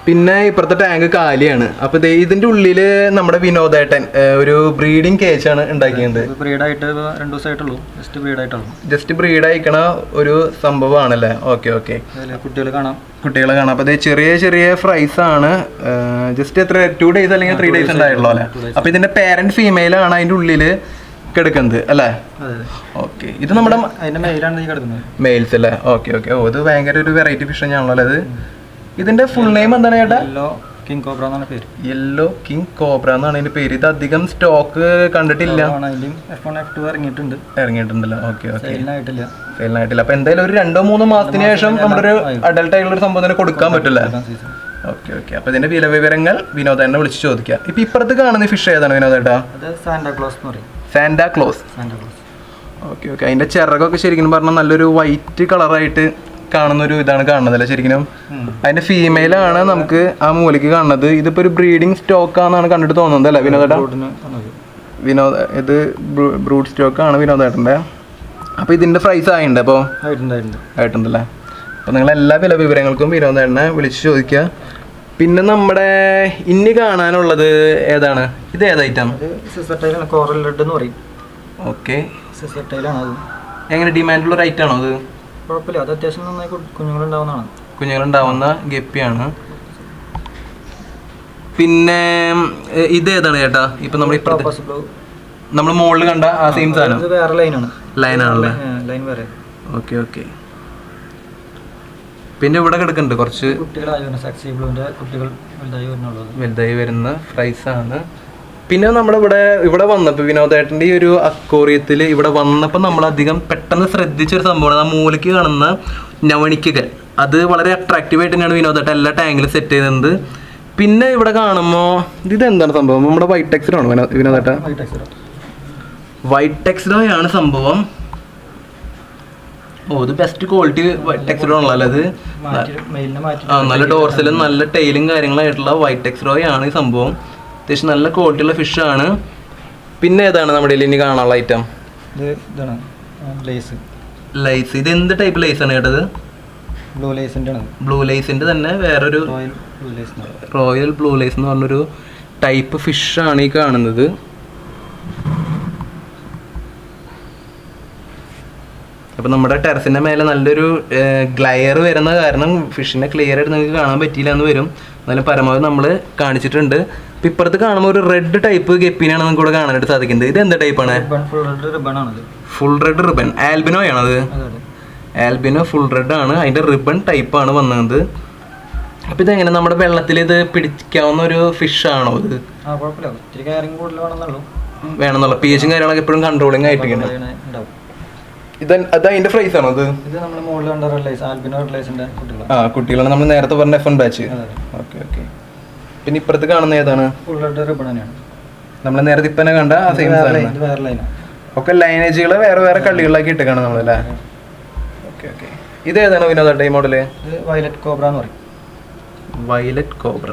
പിന്നെ ഇപ്പുറത്തെ ടാങ്ക് കാലിയാണ് അപ്പൊ ദേ ഇതിന്റെ ഉള്ളില് നമ്മുടെ വിനോദേട്ടൻ ഏഹ്, ഒരു ബ്രീഡിംഗ് കേജ് ആണ് ഉണ്ടാക്കിയത് ബ്രീഡായിട്ട് രണ്ട് ദിവസമായിട്ടുള്ളൂ ജസ്റ്റ് ബ്രീഡായിട്ടുള്ളൂ ജസ്റ്റ് ബ്രീഡ് അയക്കണ ഒരു സംഭവമാണല്ലേ ഓക്കെ ഓക്കെ അതിൽ കുട്ടികൾ കാണാം കുട്ടികളെ കാണാം അപ്പൊ ദേ ചെറിയ ചെറിയ ഫ്രൈസ് ആണ് ജസ്റ്റ് എത്ര ടു ഡേയ്സ് അല്ലെങ്കിൽ ത്രീ ഡേയ്സ് ഉണ്ടായുള്ളൂ അല്ലേ അപ്പൊ ഇതിന്റെ പേരന്റ് ഫീമെയിൽ ആണ് അതിന്റെ ഉള്ളില് കിടക്കുന്നത് അല്ലേ അതെ അതെ ഓക്കെ ഇത് നമ്മുടെ അതിൻ്റെ മെയിലാണ് ഈ കിടക്കുന്നത് മെയിൽസ് അല്ലേ ഓക്കെ ഓക്കെ ഓ ഇത് ഭയങ്കര ഒരു വെറൈറ്റി ഫിഷ് തന്നെയാണല്ലോ അല്ലേ ഇത് ഇതിന്റെ ഫുൾ നെയിം എന്താണ് ചേട്ടാ യെല്ലോ കിങ് കോബ്ര എന്നാണ് പേര് യെല്ലോ കിങ് കോബ്ര എന്നാണ് അതിന്റെ പേര് ഇത് അധികം സ്റ്റോക്ക് കണ്ടിട്ടില്ല ആണ് അതിൻ്റെയും എഫ് വൺ എഫ് ടു ഇറങ്ങിയിട്ടുണ്ട് ഇറങ്ങിയിട്ടുണ്ടല്ലോ ഓക്കെ ഓക്കെ സെയിലിനായിട്ടില്ല ഫെയിലായിട്ടില്ല അപ്പൊ എന്തായാലും ഒരു രണ്ടോ മൂന്നോ മാസത്തിന് ശേഷം നമ്മുടെ ഒരു അഡൽട്ട് ആയിട്ടുള്ള ഒരു സംഭവം തന്നെ കൊടുക്കാൻ പറ്റില്ല സീസൺ ഓക്കെ ഓക്കെ അപ്പൊ ഇതിന്റെ വില വിവരങ്ങൾ വിനോദേട്ടനെ വിളിച്ച് ചോദിക്കാം ഇപ്പൊ ഇപ്പുറത്ത് കാണുന്ന ഫിഷ് ഏതാണ് വിനോദേട്ടാ അത് സാന്റാ ക്ലോസ് എന്ന് പറയും Santa Claus Santa Claus okay okay അതിന്റെ ചിറകൊക്കെ ശരിക്കും പറഞ്ഞാൽ നല്ലൊരു വൈറ്റ് കളറായിട്ട് കാണുന്ന ഒരു ഇതാണ് കാണുന്നത് ശരിക്കും അതിന്റെ ഫീമെയിൽ ആണ് നമുക്ക് ആ മൂലയ്ക്ക് കാണുന്നത് ഇതിപ്പോ ഒരു ബ്രീഡിംഗ് സ്റ്റോക്ക് ആണെന്നാണ് കണ്ടിട്ട് തോന്നുന്നത് അല്ലേ വിനോദേട്ടാ റോഡിന് വന്നത് വിനോദ ഇത് ബ്രൂഡ് സ്റ്റോക്ക് ആണ് വിനോദേട്ടൻ്റെ അപ്പോൾ ഇതിന്റെ പ്രൈസ് ആയിട്ടുണ്ട് അപ്പോൾ ആയിട്ടുണ്ടായിട്ടുണ്ട് ആയിട്ടുണ്ടല്ലേ അപ്പോൾ നിങ്ങൾ എല്ലാ വില വിവരങ്ങൾക്കും വിനോദേട്ടനെ വിളിച്ച് ചോദിക്കുക പിന്നെ നമ്മുടെ ഇനി കാണാനുള്ളത് ഏതാണ് ഇത് ഏത് ഐറ്റം അത് സിസർ ടൈലാണ് കോറൽ റെഡ് എന്ന് പറയും ഓക്കെ സിസർ ടൈലാണ് അത് എങ്ങനെ ഡിമാൻഡുള്ള ഒരു ഐറ്റം ആണോ അത് കുഴപ്പമില്ല അത് അത്യാവശ്യം നന്നായി കു- കുഞ്ഞുങ്ങളുണ്ടാവുന്നതാണ് കുഞ്ഞുങ്ങളുണ്ടാവുന്ന ഗപ്പിയാണ് പിന്നെ ഏ, ഇത് ഏതാണ് ചേട്ടാ ഇപ്പൊ നമ്മൾ ഇപ്പുറത്തെ ടോപ്പസ് ബ്ലൂ നമ്മൾ മുകളിൽ കണ്ട ആ സെയിം സാധനം ഇത് വേറെ ലൈനാണ് ലൈനാണല്ലേ ലൈൻ വേറെ ഓക്കെ ഓക്കെ പിന്നെ ഇവിടെ കിടക്കുന്നുണ്ട് കുറച്ച് കുട്ടികളായി വരുന്ന സാക്സി ബ്ലൂവിൻ്റെ കുട്ടികൾ വലുതായി വരുന്നുള്ളത് വലുതായി വരുന്ന ഫ്രൈസ് ആണ് പിന്നെ നമ്മുടെ ഇവിടെ ഇവിടെ വന്നപ്പോൾ വിനോദേട്ടൻ്റെ ഈ ഒരു അക്കോറിയത്തിൽ ഇവിടെ വന്നപ്പോൾ നമ്മൾ അധികം പെട്ടെന്ന് ശ്രദ്ധിച്ചൊരു സംഭവമാണ് ആ മൂലയ്ക്ക് കാണുന്ന നവണിക്കകൾ അത് വളരെ അട്രാക്റ്റീവ് ആയിട്ട് തന്നെയാണ് വിനോദേട്ടൻ എല്ലാ ടാങ്കിലും സെറ്റ് ചെയ്യുന്നത് പിന്നെ ഇവിടെ കാണുമ്പോൾ ഇത് എന്താണ് സംഭവം നമ്മുടെ വൈറ്റ് ടെക്സ്റ്ററാണോ വിനോ വിനോദേട്ട വൈറ്റ് ടെക്സ്റ്റർ വൈറ്റ് ടെക്സ്റ്ററായാണ് സംഭവം ഓ ഇത് ബെസ്റ്റ് ക്വാളിറ്റി വൈറ്റ് ടെക്സ്റ്ററാണല്ലോ അല്ലേ അത് മാറ്റി മെയിലിനെ മാറ്റി ആ നല്ല ഡോർസലും നല്ല ടൈലും കാര്യങ്ങളായിട്ടുള്ള വൈറ്റ് ടെക്സ്റോയ് ആണ് ഈ സംഭവം അത്യാവശ്യം നല്ല ക്വാളിറ്റി ഉള്ള fish ആണ് പിന്നെ ഏതാണ് നമ്മുടെ കയ്യിൽ ഇനി കാണാനുള്ള ഐറ്റം ഇത് ഇതാണ് ലേസ് ലൈസ് ഇത് എന്ത് ടൈപ്പ് ലൈസ് ആണ് കേട്ടത് ബ്ലൂ ലേസിൻ്റെ ആണ് ബ്ലൂ ലൈസിന്റെ തന്നെ വേറൊരു റോയൽ ബ്ലൂ ലേസ് എന്ന് പറയും റോയൽ ബ്ലൂ ലൈസ് എന്ന് പറഞ്ഞൊരു ടൈപ്പ് ഫിഷ് ആണ് ഈ കാണുന്നത് അപ്പൊ നമ്മുടെ ടെറസിന്റെ മേലെ നല്ലൊരു ഗ്ലയർ വരുന്ന കാരണം ഫിഷിനെ ക്ലിയർ ആയിട്ട് നിങ്ങൾക്ക് കാണാൻ പറ്റിയില്ല എന്ന് വരും എന്നാലും പരമാവധി നമ്മൾ കാണിച്ചിട്ടുണ്ട് ഇപ്പൊ ഇപ്പുറത്ത് കാണുമ്പോൾ ഒരു റെഡ് ടൈപ്പ് ഗപ്പിനാണ് നമുക്ക് ഇവിടെ കാണാനായിട്ട് സാധിക്കുന്നത് ഇത് എന്ത് ടൈപ്പാണ് റിബൺ ഫുൾ റെഡ് റിബൺ ആണത് ഫുൾ റെഡ് റിബൺ ആൽബിനോ ആണത് അതെ അതെ ആൽബിനോ ഫുൾ റെഡ് ആണ് അതിന്റെ റിബൺ ടൈപ്പ് ആണ് വന്നത് അപ്പൊ ഇതെങ്ങനെ നമ്മുടെ വെള്ളത്തിൽ ഇത് പിടിക്കാവുന്ന ഒരു ഫിഷ് ആണോ ഇത് ആ കുഴപ്പമില്ല ഇത്തിരി കയറിങ് കൂടുതൽ വേണമെന്നുള്ളൂ വേണമെന്നുള്ള പി എച്ചും കാര്യങ്ങളൊക്കെ എപ്പോഴും കൺട്രോളിങ് ആയിട്ടിരിക്കണം അതിന് ഉണ്ടാവും ഇത് അത് അതിന്റെ പ്രൈസ് ആണോ ഇത് ഇത് നമ്മൾ മുകളിൽ കണ്ട റെഡ് ലൈസ് ആൽബിനോ റെഡ് ലൈസിൻ്റെ കുട്ടികളാണ് ആ കുട്ടികളാണ് നമ്മൾ നേരത്തെ പറഞ്ഞ എഫ് എൻ ബാച്ച് അതെ അതെ ഓക്കെ ഓക്കെ പിന്നെ ഇപ്പുറത്ത് കാണുന്ന ഏതാണ് ഫുൾ റെഡ് റിബൺ തന്നെയാണ് നമ്മൾ നേരത്തെ ഇപ്പനെ കണ്ട ആ സെയിം വേറെ സാധനം ലൈൻ ഇത് വേറെ ലൈനാണ് ഒക്കെ ലൈനേജുകൾ വേറെ വേറെ കള്ളികളാക്കി ഇട്ടേക്കാണ് നമ്മളല്ലേ ഓക്കെ ഓക്കെ ഇത് ഏതാണ് വിനോദ ഈ മോഡല് ഇത് വയലറ്റ് കോബ്ര എന്ന് പറയും വയലറ്റ് കോബ്ര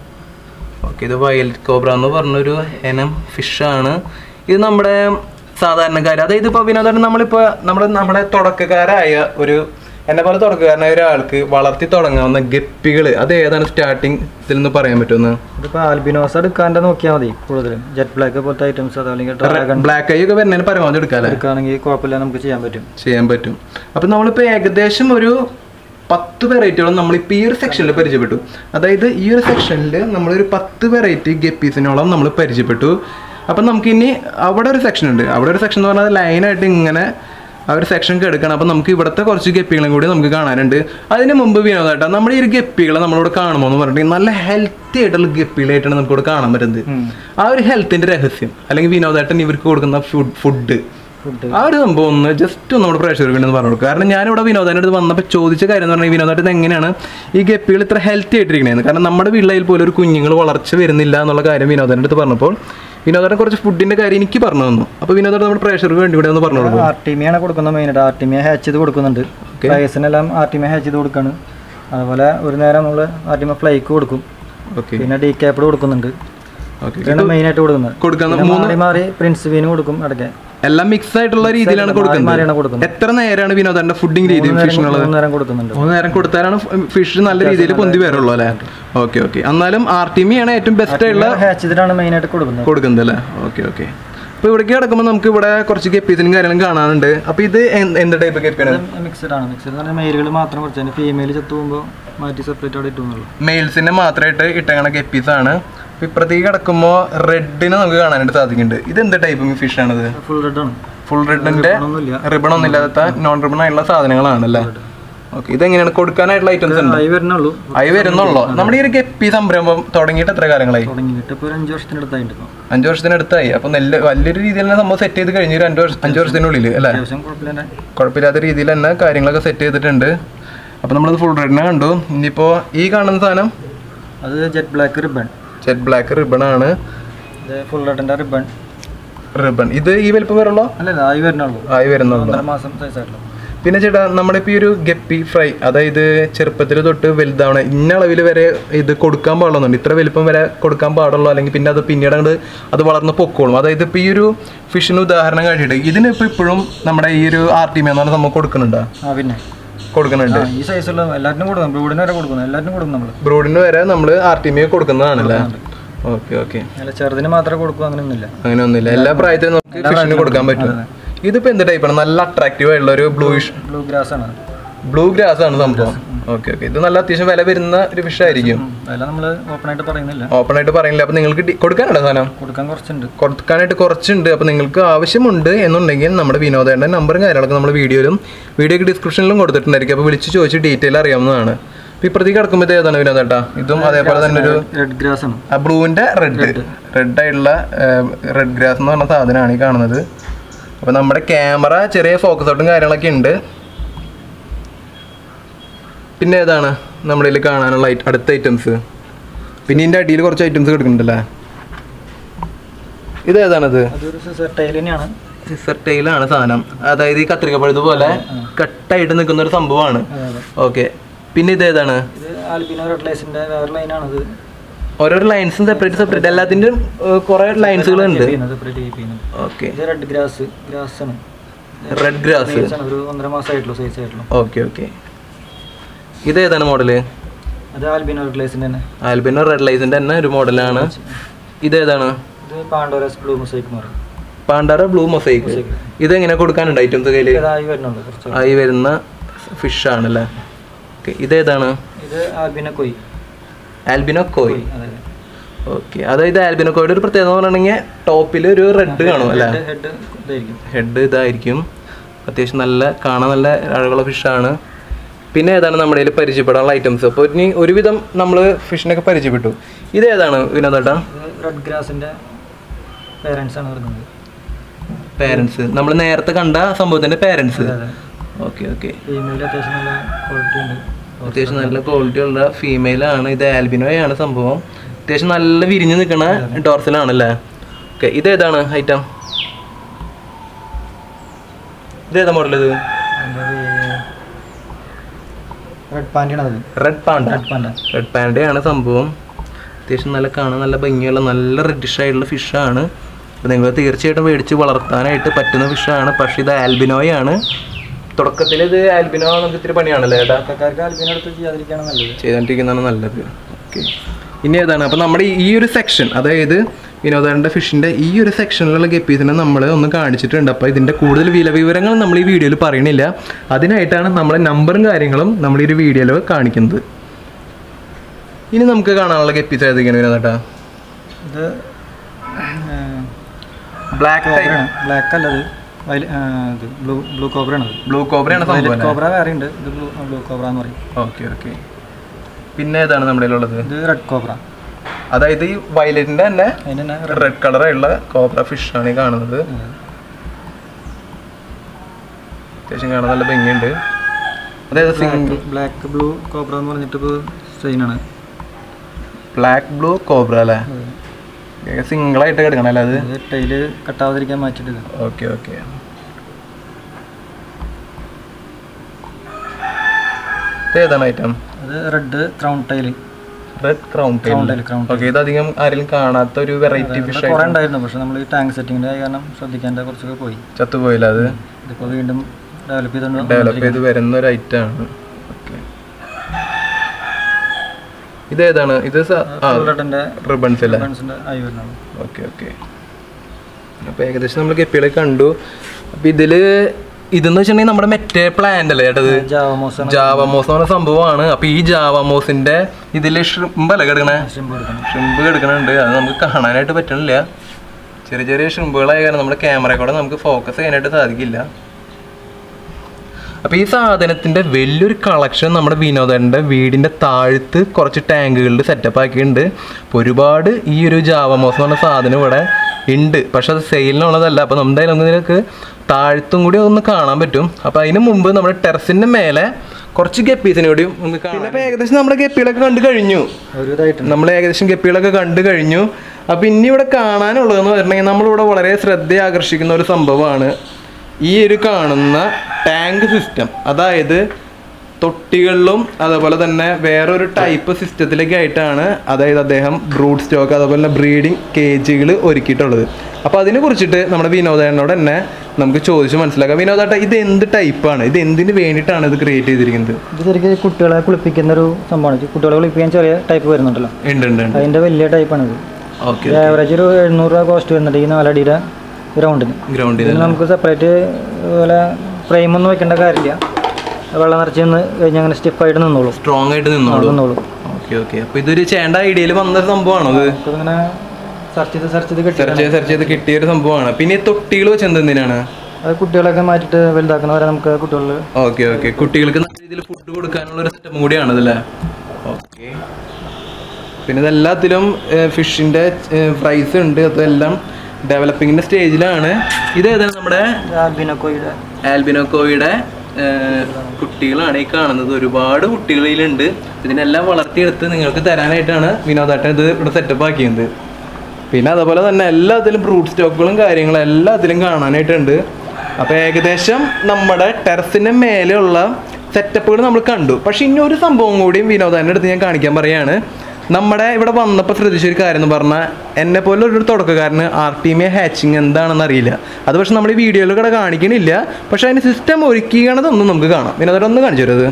ഓക്കെ ഇത് വയലറ്റ് കോബ്ര എന്ന് പറഞ്ഞൊരു ഇനം ഫിഷാണ് ഇത് നമ്മുടെ സാധാരണക്കാർ അതായത് ഇപ്പോൾ വിനോദം നമ്മളിപ്പോൾ നമ്മൾ നമ്മുടെ തുടക്കക്കാരായ ഒരു എന്നെ പോലെ തുടക്കക്കാരനായ ഒരാൾക്ക് വളർത്തി തുടങ്ങാവുന്ന ഗപ്പികൾ അത് ഏതാണ് സ്റ്റാർട്ടിങ് ഇതിൽ നിന്ന് പറയാൻ പറ്റുമെന്ന് ഇതിപ്പോൾ ആൽബിനോസ് എടുക്കാണ്ട് നോക്കിയാൽ മതി കൂടുതലും ജെറ്റ് ബ്ലാക്ക് പോലത്തെ ഐറ്റംസ് അതല്ലെങ്കിൽ ഡ്രാഗൺ ബ്ലാക്ക് ഐ ഒക്കെ വരുന്നതിന് പരമാവധി എടുക്കാല്ലേ എടുക്കുകയാണെങ്കിൽ കുഴപ്പമില്ല നമുക്ക് ചെയ്യാൻ പറ്റും ചെയ്യാൻ പറ്റും അപ്പം നമ്മളിപ്പോൾ ഏകദേശം ഒരു പത്ത് വെറൈറ്റികളും നമ്മളിപ്പോൾ ഈ ഒരു സെക്ഷനിൽ പരിചയപ്പെട്ടു അതായത് ഈ ഒരു സെക്ഷനിൽ നമ്മളൊരു പത്ത് വെറൈറ്റി ഗപ്പീസിനോളം നമ്മൾ പരിചയപ്പെട്ടു അപ്പം നമുക്കിനി അവിടെ ഒരു സെക്ഷൻ ഉണ്ട് അവിടെ ഒരു സെക്ഷൻ എന്ന് പറഞ്ഞാൽ ലൈനായിട്ട് ഇങ്ങനെ ആ ഒരു സെക്ഷൻ എടുക്കണം അപ്പം നമുക്ക് ഇവിടുത്തെ കുറച്ച് ഗപ്പികളും കൂടി നമുക്ക് കാണാനുണ്ട് അതിന് മുമ്പ് വിനോദമായിട്ടാണ് നമ്മുടെ ഈ ഒരു ഗപ്പികളെ നമ്മളിവിടെ കാണുമ്പോൾ എന്ന് പറഞ്ഞിട്ടുണ്ടെങ്കിൽ നല്ല ഹെൽത്തി ആയിട്ടുള്ള ഗപ്പികളായിട്ടാണ് നമുക്കിവിടെ കാണാൻ പറ്റുന്നത് ആ ഒരു ഹെൽത്തിൻ്റെ രഹസ്യം അല്ലെങ്കിൽ വിനോദമായിട്ടൻ ഇവർക്ക് കൊടുക്കുന്ന ഫുഡ് ഫുഡ് ഫുഡ് ആ ഒരു സംഭവം ഒന്ന് ജസ്റ്റ് ഒന്ന് നമ്മുടെ പ്രേക്ഷകർക്ക് വേണ്ടി ഒന്ന് പറഞ്ഞു കൊടുക്കുക കാരണം ഞാനിവിടെ വിനോദൻ്റെ അടുത്ത് വന്നപ്പോൾ ചോദിച്ച കാര്യം എന്ന് പറഞ്ഞാൽ വിനോദമായിട്ട് ഇത് എങ്ങനെയാണ് ഈ ഗപ്പികൾ ഇത്ര ഹെൽത്തി ആയിട്ടിരിക്കണേന്ന് കാരണം നമ്മുടെ വീട്ടിൽ പോലും ഒരു കുഞ്ഞുങ്ങൾ വളർച്ച വരുന്നില്ല എന്നുള്ള കാര്യം വിനോദൻ്റെ അടുത്ത് പറഞ്ഞപ്പോൾ വിനോദനെ കുറച്ച് ഫുഡിന്റെ കാര്യം എനിക്ക് പറഞ്ഞു തന്നു അപ്പോൾ വിനോദം നമ്മുടെ പ്രേക്ഷകർക്ക് വേണ്ടി ഇവിടെ ഒന്ന് പറഞ്ഞു കൊടുക്കും ആർട്ടിമിയാണ് കൊടുക്കുന്നത് മെയിനായിട്ട് ആർട്ടിമിയ ഹാച്ച് ചെയ്ത് കൊടുക്കുന്നുണ്ട് ഫ്ലൈസിനെല്ലാം ആർട്ടിമിയ ഹാച്ച് ചെയ്ത് കൊടുക്കാണ് അതുപോലെ ഒരു നേരം നമ്മൾ ആർട്ടിമിയ ഫ്ലൈക്ക് കൊടുക്കും ഓക്കെ പിന്നെ ഡി ക്യാപ്പിഡ് കൊടുക്കുന്നുണ്ട് ഓക്കെ ഇതാണ് മെയിനായിട്ട് കൊടുക്കുന്നത് കൊടുക്കാൻ പിന്നെ മാറി മാറി പ്രിൻസ് വീന് കൊടുക്കും ഇടയ്ക്ക് എല്ലാം മിക്സ് ആയിട്ടുള്ള രീതിയിലാണ് കൊടുക്കുന്നത് മാറിയാണ് കൊടുക്കുന്നത് എത്ര നേരമാണ് വിനോദന്റെ ഫുഡിങ് രീതി ഫിഷിനുള്ളത് മൂന്ന് നേരം കൊടുക്കുന്നുണ്ട് മൂന്ന് നേരം കൊടുത്താലാണ് ഫിഷ് നല്ല രീതിയിൽ പൊന്തി വരുള്ളൂ അല്ലേ ഓക്കെ ഓക്കെ എന്നാലും ആർ ടി ആണ് ഏറ്റവും ബെസ്റ്റ് ആയിട്ടുള്ള ഹാച്ച് ചെയ്തിട്ടാണ് മെയിനായിട്ട് കൊടുക്കുന്നത് കൊടുക്കുന്നത് അല്ലേ ഓക്കെ ഓക്കെ അപ്പോൾ ഇവിടേക്ക് കിടക്കുമ്പോൾ നമുക്ക് ഇവിടെ കുറച്ച് ഗപ്പീസിനും കാര്യങ്ങളും കാണാനുണ്ട് അപ്പോൾ ഇത് എന്ത് എന്ത് ടൈപ്പ് ഗപ്പിയാണ് മിക്സഡ് ആണ് മിക്സഡ് എന്ന് പറഞ്ഞാൽ മെയിലുകൾ മാത്രം കുറച്ച് അതിന് ഫീമെയിൽ ചത്തു പോകുമ്പോൾ മാറ്റി സെപ്പറേറ്റ് അവിടെ ഇട്ടുന്നുള്ളൂ മെയിൽസിനെ മാത്രമായിട്ട് ഇട്ടങ്ങണ ഗപ്പീസ് ആണ് അപ്പോൾ ഇപ്പുറത്തേക്ക് കിടക്കുമ്പോൾ റെഡിനെ നമുക്ക് കാണാനായിട്ട് സാധിക്കുന്നുണ്ട് ഇത് എന്ത് ടൈപ്പ് ഫിഷ് ആണിത് ഫുൾ റെഡ് ആണ് ഫുൾ റെഡിന്റെ ഒന്നുമില്ല റിബൺ ഒന്നും ഇല്ലാത്ത നോൺ റിബൺ ആയിട്ടുള്ള സാധനങ്ങളാണല്ലേ ഓക്കെ ഇതെങ്ങനെയാണ് കൊടുക്കാനായിട്ടുള്ള ഐറ്റംസ് ഉണ്ട് ആയി വരുന്നുള്ളൂ ആയി വരുന്നുള്ളൂ നമ്മുടെ ഈ ഒരു ഗപ്പി സംരംഭം തുടങ്ങിയിട്ട് എത്ര കാലങ്ങളായി തുടങ്ങിയിട്ട് ഇപ്പോൾ ഒരു അഞ്ച് വർഷത്തിനടുത്തായിട്ട് ഇപ്പോൾ അഞ്ചു വർഷത്തിനടുത്തായി അപ്പൊ നെല്ല് വലിയൊരു രീതിയിൽ തന്നെ സംഭവം സെറ്റ് ചെയ്ത് കഴിഞ്ഞു ഒരു അഞ്ചു വർഷം അഞ്ചു വർഷത്തിനുള്ളിൽ അല്ലേ അത്യാവശ്യം കുഴപ്പമില്ല കുഴപ്പമില്ലാത്ത രീതിയിൽ തന്നെ കാര്യങ്ങളൊക്കെ സെറ്റ് ചെയ്തിട്ടുണ്ട് അപ്പൊ നമ്മളത് ഫുൾ റെഡിനെ കണ്ടു ഇനിയിപ്പോ ഈ കാണുന്ന സാധനം അത് jet black ribbon jet black ribbon ആണ് ഇത് ഫുൾ റെഡിൻ്റെ റിബൺ റിബൺ ഇത് ഈ വലിപ്പം വരുള്ളൂ അല്ലല്ല ആയി വരുന്നുള്ളൂ ആയി വരുന്നുള്ളൂ ഒന്നര മാസം സൈസായിട്ടുള്ളൂ പിന്നെ ചേട്ടാ നമ്മുടെ ഇപ്പോൾ ഈ ഒരു ഗപ്പി ഫ്രൈ അതായത് ചെറുപ്പത്തിൽ തൊട്ട് വലുതാവണ ഇന്ന അളവിൽ വരെ ഇത് കൊടുക്കാൻ പാടുള്ളതുണ്ട് ഇത്ര വലിപ്പം വരെ കൊടുക്കാൻ പാടുള്ളൂ അല്ലെങ്കിൽ പിന്നെ അത് പിന്നീട് അങ്ങോട്ട് അത് വളർന്ന് പൊക്കോളും അതായത് ഇപ്പോൾ ഈ ഒരു ഫിഷിന് ഉദാഹരണം കാട്ടിയിട്ട് ഇതിന് ഇപ്പോൾ ഇപ്പോഴും നമ്മുടെ ഈ ഒരു ആർ ടി എന്ന് പറഞ്ഞ സംഭവം കൊടുക്കുന്നുണ്ടോ ആ പിന്നെ കൊടുക്കുന്നുണ്ട് ആ ഈ സൈസുള്ള എല്ലാറ്റിനും കൊടുക്കും ബ്രൂഡിന് വരെ കൊടുക്കുന്നു എല്ലാറ്റിനും കൊടുക്കും നമ്മൾ ബ്രൂഡിന് വരെ നമ്മൾ ആർ ടി കൊടുക്കുന്നതാണല്ലേ ഓക്കെ ഓക്കെ അല്ല ചെറുതിന് മാത്രമേ കൊടുക്കൂ അങ്ങനെയൊന്നുമില്ല അങ്ങനെ ഒന്നുമില്ല എല്ലാ പ്രായത്തിലും നമുക്ക് ഫിഷിന് കൊടുക്കാൻ പറ്റും ഇതിപ്പോൾ എന്ത് ടൈപ്പാണ് നല്ല അട്രാക്റ്റീവ് ആയിട്ടുള്ള ഒരു ബ്ലൂയിഷ് ബ്ലൂ ഗ്രാസ് ആണ് ബ്ലൂ ഗ്രാസ് ആണ് സംഭവം ഓക്കെ ഓക്കെ ഇത് നല്ല അത്യാവശ്യം വില വരുന്ന ഒരു ഫിഷ് ആയിരിക്കും വില നമ്മൾ ഓപ്പൺ ആയിട്ട് പറയുന്നില്ല ഓപ്പൺ ആയിട്ട് പറയുന്നില്ല അപ്പൊ നിങ്ങൾക്ക് ഡി- കൊടുക്കാനുണ്ടോ സാധനം കൊടുക്കാൻ കുറച്ചുണ്ട് കൊടുക്കാനായിട്ട് കുറച്ചുണ്ട് അപ്പോൾ നിങ്ങൾക്ക് ആവശ്യമുണ്ട് എന്നുണ്ടെങ്കിൽ നമ്മുടെ വിനോദേൻ്റെ നമ്പറും കാര്യങ്ങളൊക്കെ നമ്മൾ വീഡിയോയിലും വീഡിയോക്ക് ഡിസ്ക്രിപ്ഷനിലും കൊടുത്തിട്ടുണ്ടായിരിക്കും അപ്പോൾ വിളിച്ച് ചോദിച്ച് ഡീറ്റെയിൽ അറിയാവുന്നതാണ് അപ്പോൾ ഇപ്പുറത്തേക്ക് കിടക്കുമ്പോൾ ഇത് ഏതാണ് വിനോദേട്ടാ ഇതും അതേപോലെ തന്നെ ഒരു റെഡ് ഗ്രാസ് ആണ് ആ ബ്ലൂവിൻ്റെ റെഡ് റെഡ് ആയിട്ടുള്ള റെഡ് ഗ്രാസ് എന്ന് പറഞ്ഞ സാധനമാണ് ഈ കാണുന്നത് അപ്പോൾ നമ്മുടെ ക്യാമറ ചെറിയ ഫോക്കസ് ഔട്ടും കാര്യങ്ങളൊക്കെ ഉണ്ട് പിന്നെ ഏതാണ് നമ്മുടെ കയ്യിൽ കാണാനുള്ള ഐ- അടുത്ത ഐറ്റംസ് പിന്നെ ഇതിൻ്റെ അടിയിൽ കുറച്ച് ഐറ്റംസ് കിടക്കുന്നുണ്ടല്ലേ ഇത് ഏതാണത് അതൊരു സിസർ ടൈൽ തന്നെയാണ് സിസർ ടൈലാണ് സാധനം അതായത് ഈ കത്രിക പഴുത് പോലെ കട്ടായിട്ട് നിൽക്കുന്ന ഒരു സംഭവമാണ് അതെ അതെ ഓക്കെ പിന്നെ ഇത് ഏതാണ് ഇത് ആൽബിനോ റെഡ് ലൈസിന്റെ വേറെ ലൈനാണിത് ഓരോരോ ലൈൻസും സെപ്പറേറ്റ് സെപ്പറേറ്റ് എല്ലാത്തിൻ്റെയും കുറേ ലൈൻസുകൾ ഉണ്ട് സെപ്പറേറ്റ് ചെയ്യുന്നത് ഓക്കെ ഇത് റെഡ് ഗ്രാസ് ഗ്രാസ് ആണ് റെഡ് ഗ്രാസ് Size ആണ് ഒരു ഒന്നര മാസമായിട്ടുള്ളൂ സൈസ് ആയിട്ടുള്ളൂ ഓക്കെ ഓക്കെ ഇത് ഏതാണ് മോഡല് അത് ആൽബിനോ റെഡ് ലൈസിന്റെ തന്നെ ആൽബിനോ റെഡ് ലൈസിൻ്റെ തന്നെ ഒരു മോഡലാണ് ഇത് ഏതാണ് ഇത് പാണ്ടോരസ് ബ്ലൂ മൊസൈക്ക് എന്ന് പറയും പാണ്ടാറ ബ്ലൂ മൊസൈക്ക് ഇത് എങ്ങനെ കൊടുക്കാനുണ്ട് ഐറ്റംസ് കയ്യിൽ ഇതായി വരുന്നുണ്ട് കുറച്ച് ആയി വരുന്ന ഫിഷ് ആണല്ലേ ഓക്കെ ഇതേതാണ് ഇത് ആൽബിനോ കൊയ് ആൽബിനോ കോയ് അതെ ഓക്കെ അതായത് ആൽബിനോ കോയുടെ ഒരു പ്രത്യേകത എന്ന് പറഞ്ഞിട്ടുണ്ടെങ്കിൽ ടോപ്പിൽ ഒരു റെഡ് കാണും അല്ലേ ഹെഡ് ഇതായിരിക്കും ഹെഡ് ഇതായിരിക്കും അത്യാവശ്യം നല്ല കാണാൻ നല്ല അഴകുള്ള ഫിഷാണ് പിന്നെ ഏതാണ് നമ്മുടെ കയ്യിൽ പരിചയപ്പെടാനുള്ള ഐറ്റംസ് അപ്പോൾ ഇനി ഒരുവിധം നമ്മൾ ഫിഷിനൊക്കെ പരിചയപ്പെട്ടു ഇത് ഏതാണ് വിനോദേട്ടാ ഇത് റെഡ് ഗ്രാസിന്റെ പേരൻസ് ആണ് വരുന്നത് പേരൻസ് നമ്മൾ നേരത്തെ കണ്ട സംഭവത്തിന്റെ പേരൻസ് അതെ ഓക്കെ ഓക്കെ ഫീമെയിൽ അത്യാവശ്യം നല്ല ക്വാളിറ്റി ഉണ്ട് അത്യാവശ്യം നല്ല ക്വാളിറ്റി ഉള്ള ഫീമെയിൽ ആണ് ഇത് ആൽബിനോയാണ് സംഭവം അത്യാവശ്യം നല്ല വിരിഞ്ഞ് നിൽക്കുന്ന ഡോർസിലാണല്ലേ ഓക്കെ ഇത് ഏതാണ് ഐറ്റം ഇത് ഏതാ മോഡൽ ഇത് റെഡ് പാൻറ്റാണ് അത് red panda red panda red പാൻഡയാണ് സംഭവം അത്യാവശ്യം നല്ല കാണാൻ നല്ല ഭംഗിയുള്ള നല്ല റെഡിഷ് ആയിട്ടുള്ള ഫിഷാണ് അപ്പോൾ നിങ്ങൾ തീർച്ചയായിട്ടും മേടിച്ച് വളർത്താനായിട്ട് പറ്റുന്ന ഫിഷാണ് പക്ഷേ ഇത് ആൽബിനോയാണ് തുടക്കത്തിൽ ഇത് ആൽബിനോ നമുക്ക് ഇത്തിരി പണിയാണല്ലേ ഏട്ടാ ആൾക്കാർക്ക് ആൽബിനോ എടുത്ത് ചെയ്യാതിരിക്കുകയാണ് നല്ലത് ചെയ്തുകൊണ്ടിരിക്കുന്നതാണ് നല്ലത് ഓക്കെ ഇനി ഏതാണ് അപ്പോൾ നമ്മുടെ ഈ ഒരു സെക്ഷൻ അതായത് വിനോദാന്റെ ഫിഷിൻ്റെ ഈ ഒരു സെക്ഷനിലുള്ള ഗപ്പീസിനെ നമ്മൾ ഒന്ന് കാണിച്ചിട്ടുണ്ട് അപ്പോൾ ഇതിൻ്റെ കൂടുതൽ വില വിവരങ്ങൾ നമ്മൾ ഈ വീഡിയോയിൽ പറയണില്ല അതിനായിട്ടാണ് നമ്മളെ നമ്പറും കാര്യങ്ങളും നമ്മൾ ഈ ഒരു വീഡിയോയിൽ കാണിക്കുന്നത് ഇനി നമുക്ക് കാണാനുള്ള ഗപ്പീസ് ഏതൊക്കെയാണ് വിനോദേട്ടാ ഇത് ബ്ലാക്ക് ടൈപ്പ് ബ്ലാക്ക് അല്ല ഇത് വയല- ആ, ഇത് ബ്ലൂ ബ്ലൂ കോബ്രയാണ് അത് ബ്ലൂ കോബ്രയാണ് സംഭവം കോബ്ര വേറെ ഉണ്ട് ഇത് ബ്ലൂ ബ്ലൂ കോബ്ര എന്ന് പറയും ഓക്കെ ഓക്കെ പിന്നെ ഏതാണ് നമ്മുടെ ഉള്ളത് ഇത് റെഡ് കോബ്ര അതായത് ഈ വയലറ്റിൻ്റെ തന്നെ അതിന് തന്നെ റെഡ് കളറായുള്ള കോബ്ര ഫിഷാണ് ഈ കാണുന്നത് അത്യാവശ്യം കാണാൻ നല്ല ഭംഗിയുണ്ട് അതായത് സിംഗിൾ ബ്ലാക്ക് ബ്ലൂ കോബ്ര എന്ന് പറഞ്ഞിട്ട് ഇപ്പോൾ സെയിനാണ് ബ്ലാക്ക് ബ്ലൂ കോബ്ര അല്ലേ സിംഗിൾ ആയിട്ട് കിടക്കണം അല്ലേ അത് അത് ടൈല് കട്ടാവാതിരിക്കാൻ മാറ്റിയിട്ട് ഇത്. ഓക്കെ ഓക്കെ ഏതാണ് ഐറ്റം അത് red crown tail red crown Crown tail, crown okay ഇത് അധികം ആരെങ്കിലും കാണാത്ത ഒരു വെറൈറ്റി ഫിഷ് കുറേ ഉണ്ടായിരുന്നു പക്ഷെ നമ്മൾ ഈ ടാങ്ക് സെറ്റിങ്ങിൻ്റെ കാരണം ശ്രദ്ധിക്കേണ്ട കുറച്ചൊക്കെ പോയി ചത്തുപോയില്ല അത് ഇതിപ്പോൾ വീണ്ടും ഡെവലപ്പ് ചെയ്തുകൊണ്ട് ഡെവലപ്പ് ചെയ്ത് വരുന്ന ഒരു ഐറ്റം ആണ് ഓക്കെ ഇതേതാണ് ഇത് ൻ്റെ റിബൺസ് അല്ലേ ഫ്രണ്ട്സിൻ്റെ ആയി വരുന്നതാണ് ഓക്കെ ഓക്കെ അപ്പോൾ ഏകദേശം നമ്മൾ ഗപ്പികളെ കണ്ടു അപ്പോൾ ഇതില് ഇതെന്ന് വെച്ചിട്ടുണ്ടെങ്കിൽ നമ്മുടെ മെറ്റേ പ്ലാന്റ് അല്ലേ ചേട്ടത് ജാവമോസാണ് ജാവമോസ് എന്ന് പറഞ്ഞ സംഭവമാണ് അപ്പോൾ ഈ ജാവമോസിന്റെ ഇതില് ഷ്രിമ്പല്ലേ കിടക്കണേ ഷ്രിമ്പ് കൊടുക്കണം ഷ്രിമ്പ് കിടക്കണുണ്ട് അത് നമുക്ക് കാണാനായിട്ട് പറ്റണില്ല ചെറിയ ചെറിയ ഷ്രിമ്പുകളായ കാരണം നമ്മുടെ ക്യാമറ കൂടെ നമുക്ക് ഫോക്കസ് ചെയ്യാനായിട്ട് സാധിക്കില്ല അപ്പോൾ ഈ സാധനത്തിന്റെ വലിയൊരു കളക്ഷൻ നമ്മുടെ വിനോദന്റെ വീടിന്റെ താഴത്ത് കുറച്ച് ടാങ്കുകളിൽ സെറ്റപ്പ് ആക്കിയിട്ടുണ്ട് അപ്പോൾ ഒരുപാട് ഈ ഒരു ജാവമോസ് എന്ന് പറഞ്ഞ സാധനം ഇവിടെ ഉണ്ട് പക്ഷെ അത് സെയിലിനുള്ളതല്ല അപ്പോൾ നമ്മുടെ നമുക്ക് താഴത്തും കൂടി ഒന്ന് കാണാൻ പറ്റും അപ്പോൾ അതിന് മുമ്പ് നമ്മുടെ ടെറസിന്റെ മേലെ കുറച്ച് ഗപ്പീസിനെ കൂടി നമുക്ക് കാണാം പിന്നെ ഏകദേശം നമ്മുടെ ഗപ്പികളൊക്കെ കണ്ടു കഴിഞ്ഞു ഒരു ഇതായിട്ടുണ്ട് നമ്മൾ ഏകദേശം ഗപ്പികളൊക്കെ കണ്ടു കഴിഞ്ഞു അപ്പൊ ഇനി ഇവിടെ കാണാനുള്ളതെന്ന് പറഞ്ഞിട്ടുണ്ടെങ്കിൽ നമ്മളിവിടെ വളരെ ശ്രദ്ധ ആകർഷിക്കുന്ന ഒരു സംഭവമാണ് ഈ ഒരു കാണുന്ന ടാങ്ക് സിസ്റ്റം അതായത് തൊട്ടികളിലും അതേപോലെ തന്നെ വേറൊരു ടൈപ്പ് സിസ്റ്റത്തിലൊക്കെ ആയിട്ടാണ് അതായത് അദ്ദേഹം ബ്രൂഡ് സ്റ്റോക്ക് അതുപോലെ തന്നെ ബ്രീഡിംഗ് കേജുകൾ ഒരുക്കിയിട്ടുള്ളത് അപ്പോൾ അതിനെ കുറിച്ചിട്ട് നമ്മുടെ വിനോദേട്ടനോട് തന്നെ നമുക്ക് ചോദിച്ച് മനസ്സിലാക്കാം വിനോദേട്ട ഇത് എന്ത് ടൈപ്പാണ് ഇത് എന്തിനു വേണ്ടിയിട്ടാണ് ഇത് ക്രിയേറ്റ് ചെയ്തിരിക്കുന്നത് ഇത് ശരിക്കും ഈ കുട്ടികളെ കുളിപ്പിക്കുന്ന ഒരു സംഭവമാണ് ഈ കുട്ടികളെ കുളിപ്പിക്കാൻ ചെറിയ ടൈപ്പ് വരുന്നുണ്ടല്ലോ ഉണ്ട് ഉണ്ട് ഉണ്ട് അതിൻ്റെ വലിയ ടൈപ്പാണ് ഇത് ഓക്കെ ആവറേജ് ഒരു എഴുന്നൂറ് രൂപ കോസ്റ്റ് വരുന്നുണ്ട് ഈ നാലടിയുടെ ഗ്രൗണ്ടിന് ഗ്രൗണ്ട് ഇതിന് നമുക്ക് സെപ്പറേറ്റ് പോലെ ഫ്രെയിമൊന്നും വെക്കേണ്ട കാര്യമില്ല വെള്ളം നിറച്ച് നിന്ന് കഴിഞ്ഞാൽ അങ്ങനെ സ്റ്റിഫായിട്ട് നിന്നോളൂ സ്ട്രോങ് ആയിട്ട് നിന്നോളൂ നിന്നോളൂ ഓക്കെ ഓക്കെ അപ്പൊ ഇതൊരു ചേണ്ട ഐഡിയയിൽ വന്നൊരു സംഭവമാണോ ഇത് നമുക്കിങ്ങനെ സെർച്ച് ചെയ്ത് സെർച്ച് ചെയ്ത് കിട്ടി സെർച്ച് ചെയ്ത് സെർച്ച് ചെയ്ത് കിട്ടിയ ഒരു സംഭവമാണ് പിന്നെ ഈ തൊട്ടികൾ വെച്ച് എന്തിനാണ് അത് കുട്ടികളൊക്കെ മാറ്റിയിട്ട് വലുതാക്കുന്നവരെ നമുക്ക് കുട്ടികളിൽ ഓക്കെ ഓക്കെ കുട്ടികൾക്ക് നല്ല രീതിയിൽ ഫുഡ് കൊടുക്കാനുള്ള ഒരു സെറ്റപ്പും കൂടിയാണ് ഇതല്ലേ ഓക്കെ പിന്നെ ഇതെല്ലാത്തിലും ഫിഷിന്റെ പ്രൈസ് ഉണ്ട് അതെല്ലാം ഡെവലപ്പിങ്ങിന്റെ സ്റ്റേജിലാണ് ഇത് ഏതാണ് നമ്മുടെ ആൽബിനോക്കോയുടെ ആൽബിനോക്കോയുടെ കുട്ടികളാണ് ഈ കാണുന്നത് ഒരുപാട് കുട്ടികൾ ഇതിലുണ്ട് ഇതിനെല്ലാം വളർത്തിയെടുത്ത് നിങ്ങൾക്ക് തരാനായിട്ടാണ് വിനോദാട്ടൻ ഇത് ഇവിടെ സെറ്റപ്പ് ആക്കിയത് പിന്നെ അതുപോലെ തന്നെ എല്ലാത്തിലും ഫ്രൂട്ട് സ്റ്റോക്കുകളും കാര്യങ്ങളും എല്ലാത്തിലും കാണാനായിട്ടുണ്ട് അപ്പോൾ ഏകദേശം നമ്മുടെ ടെറസിൻ്റെ മേലെയുള്ള സെറ്റപ്പുകൾ നമ്മൾ കണ്ടു പക്ഷെ ഇനി ഒരു സംഭവം കൂടിയും വിനോദാൻ്റെ അടുത്ത് ഞാൻ കാണിക്കാൻ പറയാണ് നമ്മുടെ ഇവിടെ വന്നപ്പോൾ ശ്രദ്ധിച്ച ഒരു കാര്യം എന്ന് പറഞ്ഞാൽ എന്നെ പോലെ ഒരു തുടക്കക്കാരന് R T M A hatching എന്താണെന്ന് അറിയില്ല അത് പക്ഷെ നമ്മൾ ഈ വീഡിയോയിൽ കൂടെ കാണിക്കണില്ല പക്ഷെ അതിന് സിസ്റ്റം ഒരുക്കിയണതൊന്നും നമുക്ക് കാണാം വിനോദം ഒന്ന് കാണിച്ചു തരുത്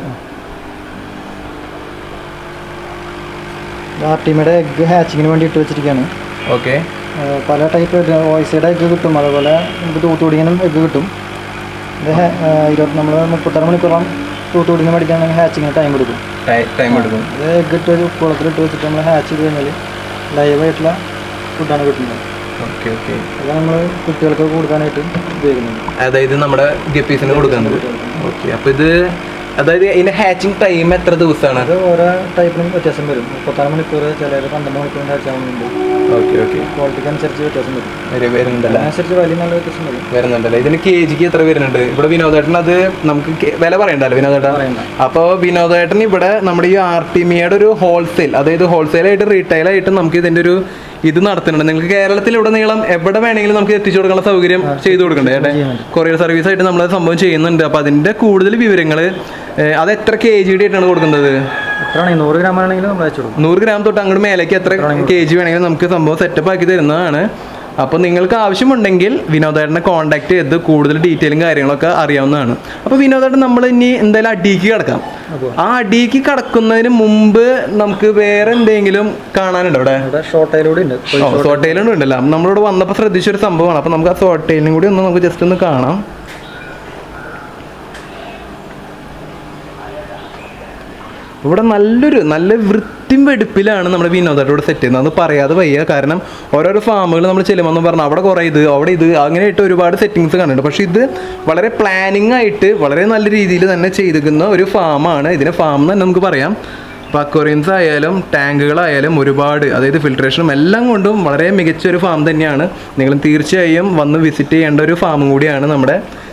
ആർ ടീമിയുടെ എഗ്ഗ് ഹാച്ചിങ്ങിന് വേണ്ടി ഇട്ട് വെച്ചിരിക്കുകയാണ് ഓക്കെ ഏഹ് പല ടൈപ്പ് വോയിസയുടെ എഗ്ഗ് കിട്ടും അതുപോലെ നമുക്ക് തൂത്തുപിടിക്കാനും എഗ്ഗ് കിട്ടും ഇത് ഹെ- ഏഹ് ഇരുപത്തി നമ്മൾ മുപ്പത്താറ് മണിക്കൂറോളം തൂത്തുപിടിക്കാൻ പഠിക്കുകയാണെങ്കിൽ ഹാച്ചിങ്ങിന് ടൈം എടുക്കും ടൈം എടുക്കും ഇത് എഗ്ഗ് ഇട്ട് ഒരു കുളത്തിലിട്ട് വെച്ചിട്ട് നമ്മൾ ഹാച്ച് ചെയ്ത് കഴിഞ്ഞാൽ ലൈവായിട്ടുള്ള ഫുഡാണ് കിട്ടുന്നത് ഓക്കെ ഓക്കെ അത് നമ്മൾ കുട്ടികൾക്ക് കൊടുക്കാനായിട്ട് ഉപയോഗിക്കുന്നുണ്ട് അതായത് നമ്മുടെ ഗപ്പീസിന് കൊടുക്കുന്നത് ഓക്കെ അപ്പോൾ ഇത് അതായത് ഇതിന്റെ ഹാച്ചിങ് ടൈം എത്ര ദിവസമാണ് അത് ഓരോ ടൈപ്പിനും വ്യത്യാസം വരും മുപ്പത്താറ് മണിക്കൂർ ചിലർ പന്ത്രണ്ട് മണിക്കൂറിൻ്റെ ഹാച്ച് ആവുന്നുണ്ട് ഓക്കെ ഓക്കെ ക്വാളിറ്റിക്ക് അനുസരിച്ച് വ്യത്യാസം വരും വരുന്നുണ്ടല്ലേ അതിനനുസരിച്ച് വലിയ നല്ല വ്യത്യാസം വരും വരുന്നുണ്ടല്ലേ ഇതിന് കെ ജിക്ക് എത്ര വരുന്നുണ്ട് ഇവിടെ വിനോദേട്ടൻ അത് നമുക്ക് കെ- വില പറയണ്ടല്ലോ വിനോദേട്ടൻ പറയണ്ട. അപ്പോൾ വിനോദേട്ടൻ ഇവിടെ നമ്മുടെ ഈ ആർ ടി മിയുടെ ഒരു ഹോൾസെയിൽ അതായത് ഹോൾസെയിൽ ആയിട്ട് റീറ്റെയിൽ ആയിട്ട് നമുക്ക് ഇതിന്റെ ഒരു ഇത് നടത്തുന്നുണ്ട് നിങ്ങൾക്ക് കേരളത്തിൽ ഇവിടെ നീളം എവിടെ വേണമെങ്കിലും നമുക്ക് എത്തിച്ചു കൊടുക്കാനുള്ള സൗകര്യം ചെയ്തു കൊടുക്കണ്ടേ ഏട്ടൻ ചെയ്യുന്നുണ്ട്. കൊറിയർ സർവീസ് ആയിട്ട് നമ്മൾ സംഭവം ചെയ്യുന്നുണ്ട് അപ്പോൾ അതിന്റെ കൂടുതൽ വിവരങ്ങൾ അത് എത്ര കെ ജി ആയിട്ടാണ് കൊടുക്കുന്നത് എത്രയാണെങ്കിൽ നൂറ് ഗ്രാം ആണെങ്കിലും നമ്മൾ അയച്ചു കൊടുക്കും നൂറ് ഗ്രാം തൊട്ട് അങ്ങോട്ട് മേലേക്ക് എത്ര കെ ജി വേണമെങ്കിലും നമുക്ക് സംഭവം സെറ്റപ്പ് ആക്കി തരുന്നതാണ് അപ്പോൾ നിങ്ങൾക്ക് ആവശ്യമുണ്ടെങ്കിൽ വിനോദേട്ടനെ കോൺടാക്ട് ചെയ്ത് കൂടുതൽ ഡീറ്റെയിലും കാര്യങ്ങളൊക്കെ അറിയാവുന്നതാണ് അപ്പോൾ വിനോദേട്ടൻ നമ്മൾ ഇനി എന്തായാലും അടിയിക്ക് കിടക്കാം അപ്പോൾ ആ അടിയിക്ക് കടക്കുന്നതിന് മുമ്പ് നമുക്ക് വേറെ എന്തെങ്കിലും കാണാനുണ്ടോ ഇവിടെ ഇവിടെ ഷോർട്ടയിലൂടെ ഉണ്ട് സോട്ടയിലും ഉണ്ടല്ലോ നമ്മളിവിടെ വന്നപ്പോൾ ശ്രദ്ധിച്ചൊരു സംഭവമാണ് അപ്പോൾ നമുക്ക് ആ സോട്ടയിലും കൂടി ഒന്ന് നമുക്ക് ജസ്റ്റ് ഒന്ന് കാണാം ഇവിടെ നല്ലൊരു നല്ല വൃത്തിയും വെടുപ്പിലാണ് നമ്മുടെ വിനോദത്തോട് സെറ്റ് ചെയ്യുന്നത് അത് പറയാതെ വയ്യ കാരണം ഓരോരോ ഫാമുകൾ നമ്മൾ ചെല്ലുമെന്ന് പറഞ്ഞാൽ അവിടെ കുറേ ഇത് അവിടെ ഇത് അങ്ങനെയായിട്ട് ഒരുപാട് സെറ്റിങ്സ് കണ്ടിട്ടുണ്ട് പക്ഷേ ഇത് വളരെ പ്ലാനിങ് ആയിട്ട് വളരെ നല്ല രീതിയിൽ തന്നെ ചെയ്തിരിക്കുന്ന ഒരു ഫാമാണ് ഇതിനെ ഫാം എന്ന് തന്നെ നമുക്ക് പറയാം അപ്പോൾ അക്വറിയൻസ് ആയാലും ടാങ്കുകളായാലും ഒരുപാട് അതായത് ഫിൽട്രേഷനും എല്ലാം കൊണ്ടും വളരെ മികച്ച ഒരു ഫാം തന്നെയാണ് നിങ്ങൾ തീർച്ചയായും വന്ന് വിസിറ്റ് ചെയ്യേണ്ട ഒരു ഫാമും കൂടിയാണ് നമ്മുടെ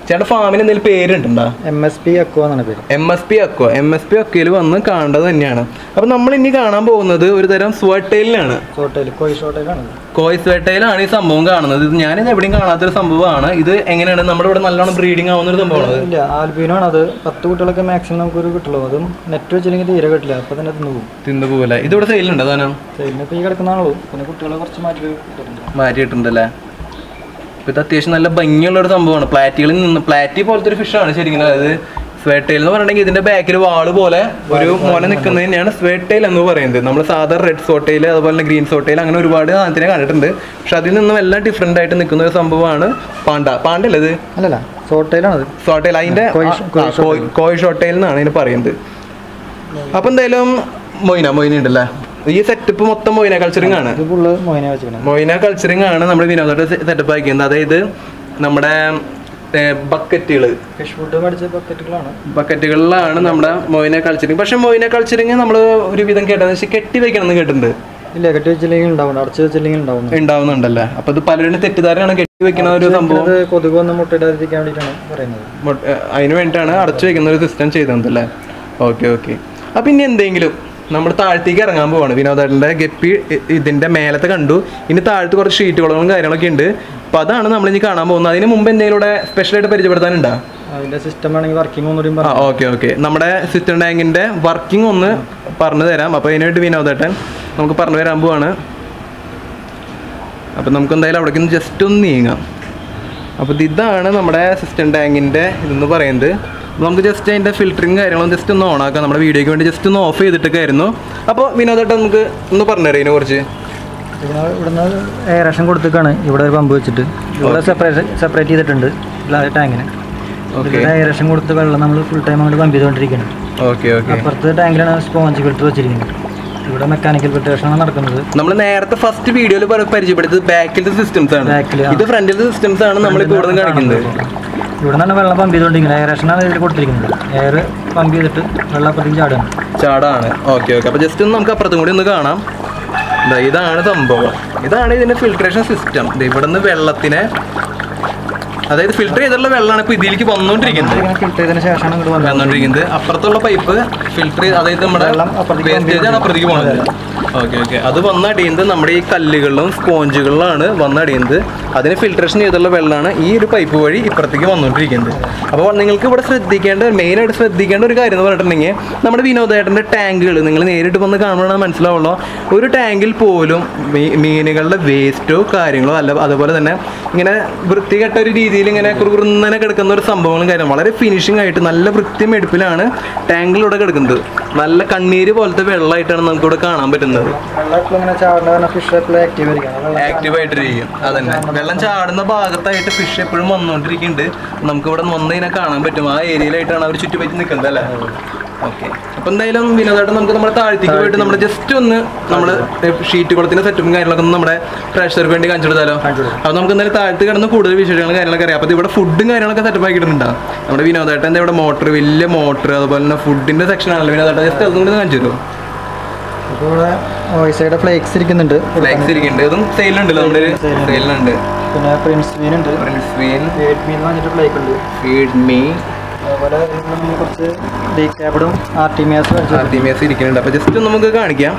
ചേട്ടൻ്റെ ഫാമിന് എന്തെങ്കിലും പേരുണ്ടുണ്ടോ എം എസ് പി അക്വ എന്നാണ് പേര് M S P aqua M S P അക്വയിൽ വന്ന് കാണേണ്ടത് തന്നെയാണ് അപ്പം നമ്മൾ ഇനി കാണാൻ പോകുന്നത് ഒരു തരം സ്വട്ടയിലാണ് ഷോട്ടയിൽ കോഴി ഷോട്ടയിലാണ് കോയ് സ്വട്ടയിലാണ് ഈ സംഭവം കാണുന്നത് ഇത് ഞാനിത് എവിടെയും കാണാത്തൊരു സംഭവമാണ് ഇത് എങ്ങനെയാണ് നമ്മുടെ ഇവിടെ നല്ലോണം ബ്രീഡിങ് ആവുന്ന ഒരു സംഭവമാണ് ഇല്ല ആൽബീനോ ആണ് അത് പത്ത് കുട്ടികളൊക്കെ മാക്സിമം നമുക്കൊരു കിട്ടുള്ളൂ അതും നെറ്റ് വെച്ചില്ലെങ്കിൽ തീരെ കിട്ടില്ല അപ്പോൾ തന്നെ തിന്നു പോകും തിന്നു പോലെ ഇതിവിടെ സെയിലുണ്ട് അതാണ് സൈഡിന് ഇപ്പോൾ ഈ കിടക്കുന്നതാണുള്ളൂ പിന്നെ കുട്ടികളെ കുറച്ച് മാറ്റി കിട്ടുന്നുണ്ട് മാറ്റിയിട്ടുണ്ടല്ലേ ഇപ്പൊ ഇത് അത്യാവശ്യം നല്ല ഭംഗിയുള്ള ഒരു സംഭവമാണ് പ്ലാറ്റികളിൽ നിന്ന് പ്ലാറ്റി പോലത്തെ ഒരു ഫിഷാണ് ശരിക്കും അതായത് സ്വേട്ടയിൽ എന്ന് പറഞ്ഞിട്ടുണ്ടെങ്കിൽ ഇതിന്റെ ബാക്കിൽ വാള് പോലെ ഒരു മോനെ നിൽക്കുന്നത് തന്നെയാണ് സ്വേട്ടയിൽ എന്ന് പറയുന്നത് നമ്മൾ സാധാരണ റെഡ് സോട്ടയിൽ അതുപോലെ തന്നെ ഗ്രീൻ സോട്ടയിൽ അങ്ങനെ ഒരുപാട് സാധനത്തിനെ കണ്ടിട്ടുണ്ട് പക്ഷെ അതിൽ നിന്നും എല്ലാം ഡിഫറെന്റ് ആയിട്ട് നിൽക്കുന്ന ഒരു സംഭവമാണ് പാണ്ട പാണ്ടല്ലേ ഇത് അല്ലല്ല ഷോട്ടയിലാണത് സോട്ടയിൽ അതിന്റെ കോയ്- ആ, ആ, കോയ്- കോയ് ഷോട്ടയിൽ എന്നാണ് ഇതിന് പറയുന്നത് അപ്പൊ എന്തായാലും മൊയ്ന മൊയ്ന ഉണ്ടല്ലേ ഈ സെറ്റപ്പ് മൊത്തം മൊയ്ന കൾച്ചറിങ് ആണ് ഇത് ഫുള്ള് മോയിനെ വെച്ചിരിക്കുന്നത് മൊയ്ന കൾച്ചറിങ് ആണ് നമ്മുടെ വിനോദമായിട്ട് സെറ്റപ്പ് ആക്കിയത് അതായത് നമ്മുടെ ബക്കറ്റുകൾ ഫിഷ് ഫുഡ് മേടിച്ച ബക്കറ്റുകളാണ് ബക്കറ്റുകളിലാണ് നമ്മുടെ മൊയ്ന കൾച്ചറിങ് പക്ഷെ മൊയ്ന കൾച്ചറിങ് നമ്മൾ ഒരുവിധം കേട്ടതെന്ന് വെച്ചാൽ കെട്ടി വെക്കണം എന്ന് കേട്ടിട്ടുണ്ട് ഇല്ല കെട്ടി വെച്ചില്ലെങ്കിൽ ഉണ്ടാവും അടച്ചു വെച്ചില്ലെങ്കിൽ ഉണ്ടാവും ഉണ്ടാവുന്നുണ്ടല്ലേ അപ്പൊ ഇത് പലരുടെ തെറ്റിദ്ധാരണയാണ് കെട്ടി വെക്കുന്ന ഒരു സംഭവം അത് കൊതുക് വന്ന് മുട്ടയിടാതിരിക്കാൻ വേണ്ടിയിട്ടാണ് പറയുന്നത് മൊ- ഏ, അതിന് വേണ്ടിയിട്ടാണ് അടച്ചു വെക്കുന്ന ഒരു സിസ്റ്റം ചെയ്തത് അല്ലേ ഓക്കെ ഓക്കെ അപ്പം ഇനി എന്തെങ്കിലും നമ്മൾ താഴത്തേക്ക് ഇറങ്ങാൻ പോവാണ് വിനോദേട്ടൻ്റെ ഗപ്പി ഇ- ഇതിന്റെ മേലത്തെ കണ്ടു ഇനി താഴത്ത് കുറച്ച് ഷീറ്റുകളും കാര്യങ്ങളൊക്കെ ഉണ്ട് അപ്പം അതാണ് നമ്മൾ ഇനി കാണാൻ പോകുന്നത് അതിന് മുമ്പ് എന്തെങ്കിലും ഇവിടെ സ്പെഷ്യലായിട്ട് പരിചയപ്പെടുത്താനുണ്ടോ അതിന്റെ സിസ്റ്റം വേണമെങ്കിൽ വർക്കിംഗ് ഒന്നുകൂടി ആ ഓക്കെ ഓക്കെ നമ്മുടെ സിസ്റ്റം ടാങ്കിന്റെ വർക്കിംഗ് ഒന്ന് പറഞ്ഞു തരാം അപ്പോൾ അതിനായിട്ട് വിനോദേട്ടൻ നമുക്ക് പറഞ്ഞു തരാൻ പോവാണ് അപ്പം നമുക്ക് എന്തായാലും അവിടേക്ക് ഒന്ന് ജസ്റ്റ് ഒന്ന് നീങ്ങാം അപ്പോൾ ഇതാണ് നമ്മുടെ സിസ്റ്റം ടാങ്കിൻ്റെ ഇതെന്ന് പറയുന്നത് അപ്പോൾ നമുക്ക് ജസ്റ്റ് അതിൻ്റെ ഫിൽറ്ററിങ് കാര്യങ്ങളും ജസ്റ്റ് ഒന്ന് ഓൺ ആക്കാം നമ്മുടെ വീഡിയോയ്ക്ക് വേണ്ടി ജസ്റ്റ് ഒന്ന് ഓഫ് ചെയ്തിട്ടൊക്കെ ആയിരുന്നു അപ്പോൾ വിനോദേട്ടൻ നമുക്ക് ഒന്ന് പറഞ്ഞുതരാം ഇതിനെ കുറിച്ച് ഇവിടെ ഇവിടുന്ന് എയറേഷൻ കൊടുത്തേക്കാണ് ഇവിടെ ഒരു പമ്പ് വെച്ചിട്ട് ഇവിടെ സെപ്പറേറ്റ് സെപ്പറേറ്റ് ചെയ്തിട്ടുണ്ട് ടാങ്കിന് ഓക്കെ ഇവിടെ എയറേഷൻ കൊടുത്ത് വെള്ളം നമ്മൾ ഫുൾ ടൈം അങ്ങോട്ട് പമ്പ് ചെയ്തുകൊണ്ടിരിക്കുകയാണ് ഓക്കെ ഓക്കെ അപ്പുറത്തെ ടാങ്കിലാണ് സ്പോഞ്ച് ഫിൽറ്റർ വെച്ചിരിക്കുന്നത് ഇവിടെ മെക്കാനിക്കൽ ഫിൽട്രേഷനാണ് നടക്കുന്നത് നമ്മൾ നേരത്തെ ഫസ്റ്റ് വീഡിയോയിൽ പരിചയപ്പെടുത്തത് ബാക്കിലത്തെ സിസ്റ്റംസ് ആണ് Back ല്, ആ. ഇത് ഫ്രണ്ടിലത്തെ സിസ്റ്റംസ് ആണ് നമ്മളിപ്പോൾ ഇവിടെ നിന്ന് കാണിക്കുന്നത് ഇവിടെ നിന്നാണ് വെള്ളം പമ്പ് ചെയ്തുകൊണ്ടിരിക്കുന്നത് എയറേഷനാണ് ഇതിൽ കൊടുത്തിരിക്കുന്നത് എയർ പമ്പ് ചെയ്തിട്ട് വെള്ളം അപ്പുറത്തേക്ക് ചാടുകയാണ് ചാടാണ് ഓക്കെ ഓക്കെ അപ്പോൾ ജസ്റ്റ് ഒന്ന് നമുക്ക് അപ്പുറത്തും കൂടി ഒന്ന് കാണാം ദാ ഇതാണ് സംഭവം ഇതാണ് ഇതിന്റെ ഫിൽട്രേഷൻ സിസ്റ്റം ഇവിടെ നിന്ന് വെള്ളത്തിനെ അതായത് ഫിൽട്ടർ ചെയ്തിട്ടുള്ള വെള്ളമാണ് ഇപ്പോൾ ഇതിലേക്ക് വന്നുകൊണ്ടിരിക്കുന്നത് ഫിൽറ്റർ ചെയ്തതിന് ശേഷമാണ് ഇങ്ങോട്ട് വന്നത് വന്നുകൊണ്ടിരിക്കുന്നത് അപ്പുറത്തുള്ള പൈപ്പ് ഫിൽട്ടർ അതായത് നമ്മുടെ വെള്ളം അപ്പുറത്തേക്ക് വേസ്റ്റേജ് ആണ് അപ്പുറത്തേക്ക് പോകുന്നത് ഓക്കെ ഓക്കെ അത് വന്നടിയുന്നത് നമ്മുടെ ഈ കല്ലുകളിലും സ്പോഞ്ചുകളിലാണ് വന്നടിയുന്നത് അതിന് ഫിൽട്രേഷൻ ചെയ്തുള്ള വെള്ളമാണ് ഈ ഒരു പൈപ്പ് വഴി ഇപ്പുറത്തേക്ക് വന്നുകൊണ്ടിരിക്കുന്നത് അപ്പോൾ നിങ്ങൾക്ക് ഇവിടെ ശ്രദ്ധിക്കേണ്ട മെയിനായിട്ട് ശ്രദ്ധിക്കേണ്ട ഒരു കാര്യം എന്ന് പറഞ്ഞിട്ടുണ്ടെങ്കിൽ നമ്മുടെ വിനോദേട്ടൻ്റെ ടാങ്കുകൾ നിങ്ങൾ നേരിട്ട് വന്ന് കാണുമ്പോഴാണ് മനസ്സിലാവുള്ളൂ ഒരു ടാങ്കിൽ പോലും മീ- മീനുകളുടെ വേസ്റ്റോ കാര്യങ്ങളോ അല്ല അതുപോലെ തന്നെ ഇങ്ങനെ വൃത്തികെട്ട ഒരു രീതിയിൽ ഇങ്ങനെ കുറുകുറുന്നനെ കിടക്കുന്ന ഒരു സംഭവങ്ങളും കാര്യം വളരെ ഫിനിഷിംഗ് ആയിട്ട് നല്ല വൃത്തിയും എടുപ്പിലാണ് ടാങ്കിലൂടെ കിടക്കുന്നത് നല്ല കണ്ണീര് പോലത്തെ വെള്ളമായിട്ടാണ് നമുക്ക് ഇവിടെ കാണാൻ പറ്റുന്നത് വെള്ളം എപ്പോഴും ഇങ്ങനെ ചാടുന്ന കാരണം ഫിഷ് എപ്പോഴും ആക്റ്റീവ് ആയിരിക്കും ആ വെള്ളം ആക്റ്റീവ് ആയിട്ടിരിക്കും അതന്നെ വെള്ളം ചാടുന്ന ഭാഗത്തായിട്ട് ഫിഷ് എപ്പോഴും വന്നുകൊണ്ടിരിക്കുന്നുണ്ട് നമുക്ക് ഇവിടെ വന്ന് ഇതിനെ കാണാൻ പറ്റും ആ ഏരിയയിലായിട്ടാണ് അവർ ചുറ്റുപറ്റി നിൽക്കുന്നത് അല്ലേ ഓക്കെ അപ്പൊ എന്തായാലും വിനോദമായിട്ട് നമുക്ക് നമ്മുടെ താഴത്തേക്ക് പോയിട്ട് നമ്മൾ ജസ്റ്റ് ഒന്ന് നമ്മൾ ഷീറ്റ് കുളത്തിന്റെ സെറ്റപ്പും കാര്യങ്ങളൊക്കെ ഒന്ന് നമ്മുടെ പ്രേക്ഷകർക്ക് വേണ്ടി കാണിച്ചു കൊടുത്താലോ അപ്പൊ നമുക്ക് എന്തായാലും താഴത്ത് കിടന്ന് കൂടുതൽ വിശേഷങ്ങളും കാര്യങ്ങളൊക്കെ അറിയാം അപ്പൊ ഇവിടെ ഫുഡും കാര്യങ്ങളൊക്കെ സെറ്റപ്പ് ആക്കിയിട്ടുണ്ടോ നമ്മുടെ വിനോദേട്ടൻ എന്താ ഇവിടെ മോട്ടർ വലിയ മോട്ടർ അതുപോലെ തന്നെ ഫുഡിന്റെ സെക്ഷൻ ആണല്ലോ വിനോദേട്ടൻ ജസ്റ്റ് അതും കൂടി കാണിച്ചു തരുമോ അപ്പോൾ ഇവിടെ ഓയിസൈഡ് ഫ്ലേക്സ് ഇരിക്കുന്നുണ്ട് ഫ്ലാക്സ് ഇരിക്കുന്നുണ്ട് ഇതും സെയിലുണ്ടല്ലോ നമ്മുടെ സെയിലുണ്ട് പിന്നെ പ്രിൻസ് മീൻ ഉണ്ട് പ്രിൻസ്വീൻ വേഡ് മീൻ എന്ന് പറഞ്ഞിട്ട് ഫ്ലേക്ക് ഉണ്ട് ഫീഡ് മീ അതുപോലെ ഇതിൽ നമ്മൾ കുറച്ച് ഡീക്യാബിടും ആർട്ടിമിയാസും അടിച്ചു ആർട്ടിമിയസ് ഇരിക്കുന്നുണ്ട് അപ്പൊ ജസ്റ്റ് നമുക്ക് കാണിക്കാം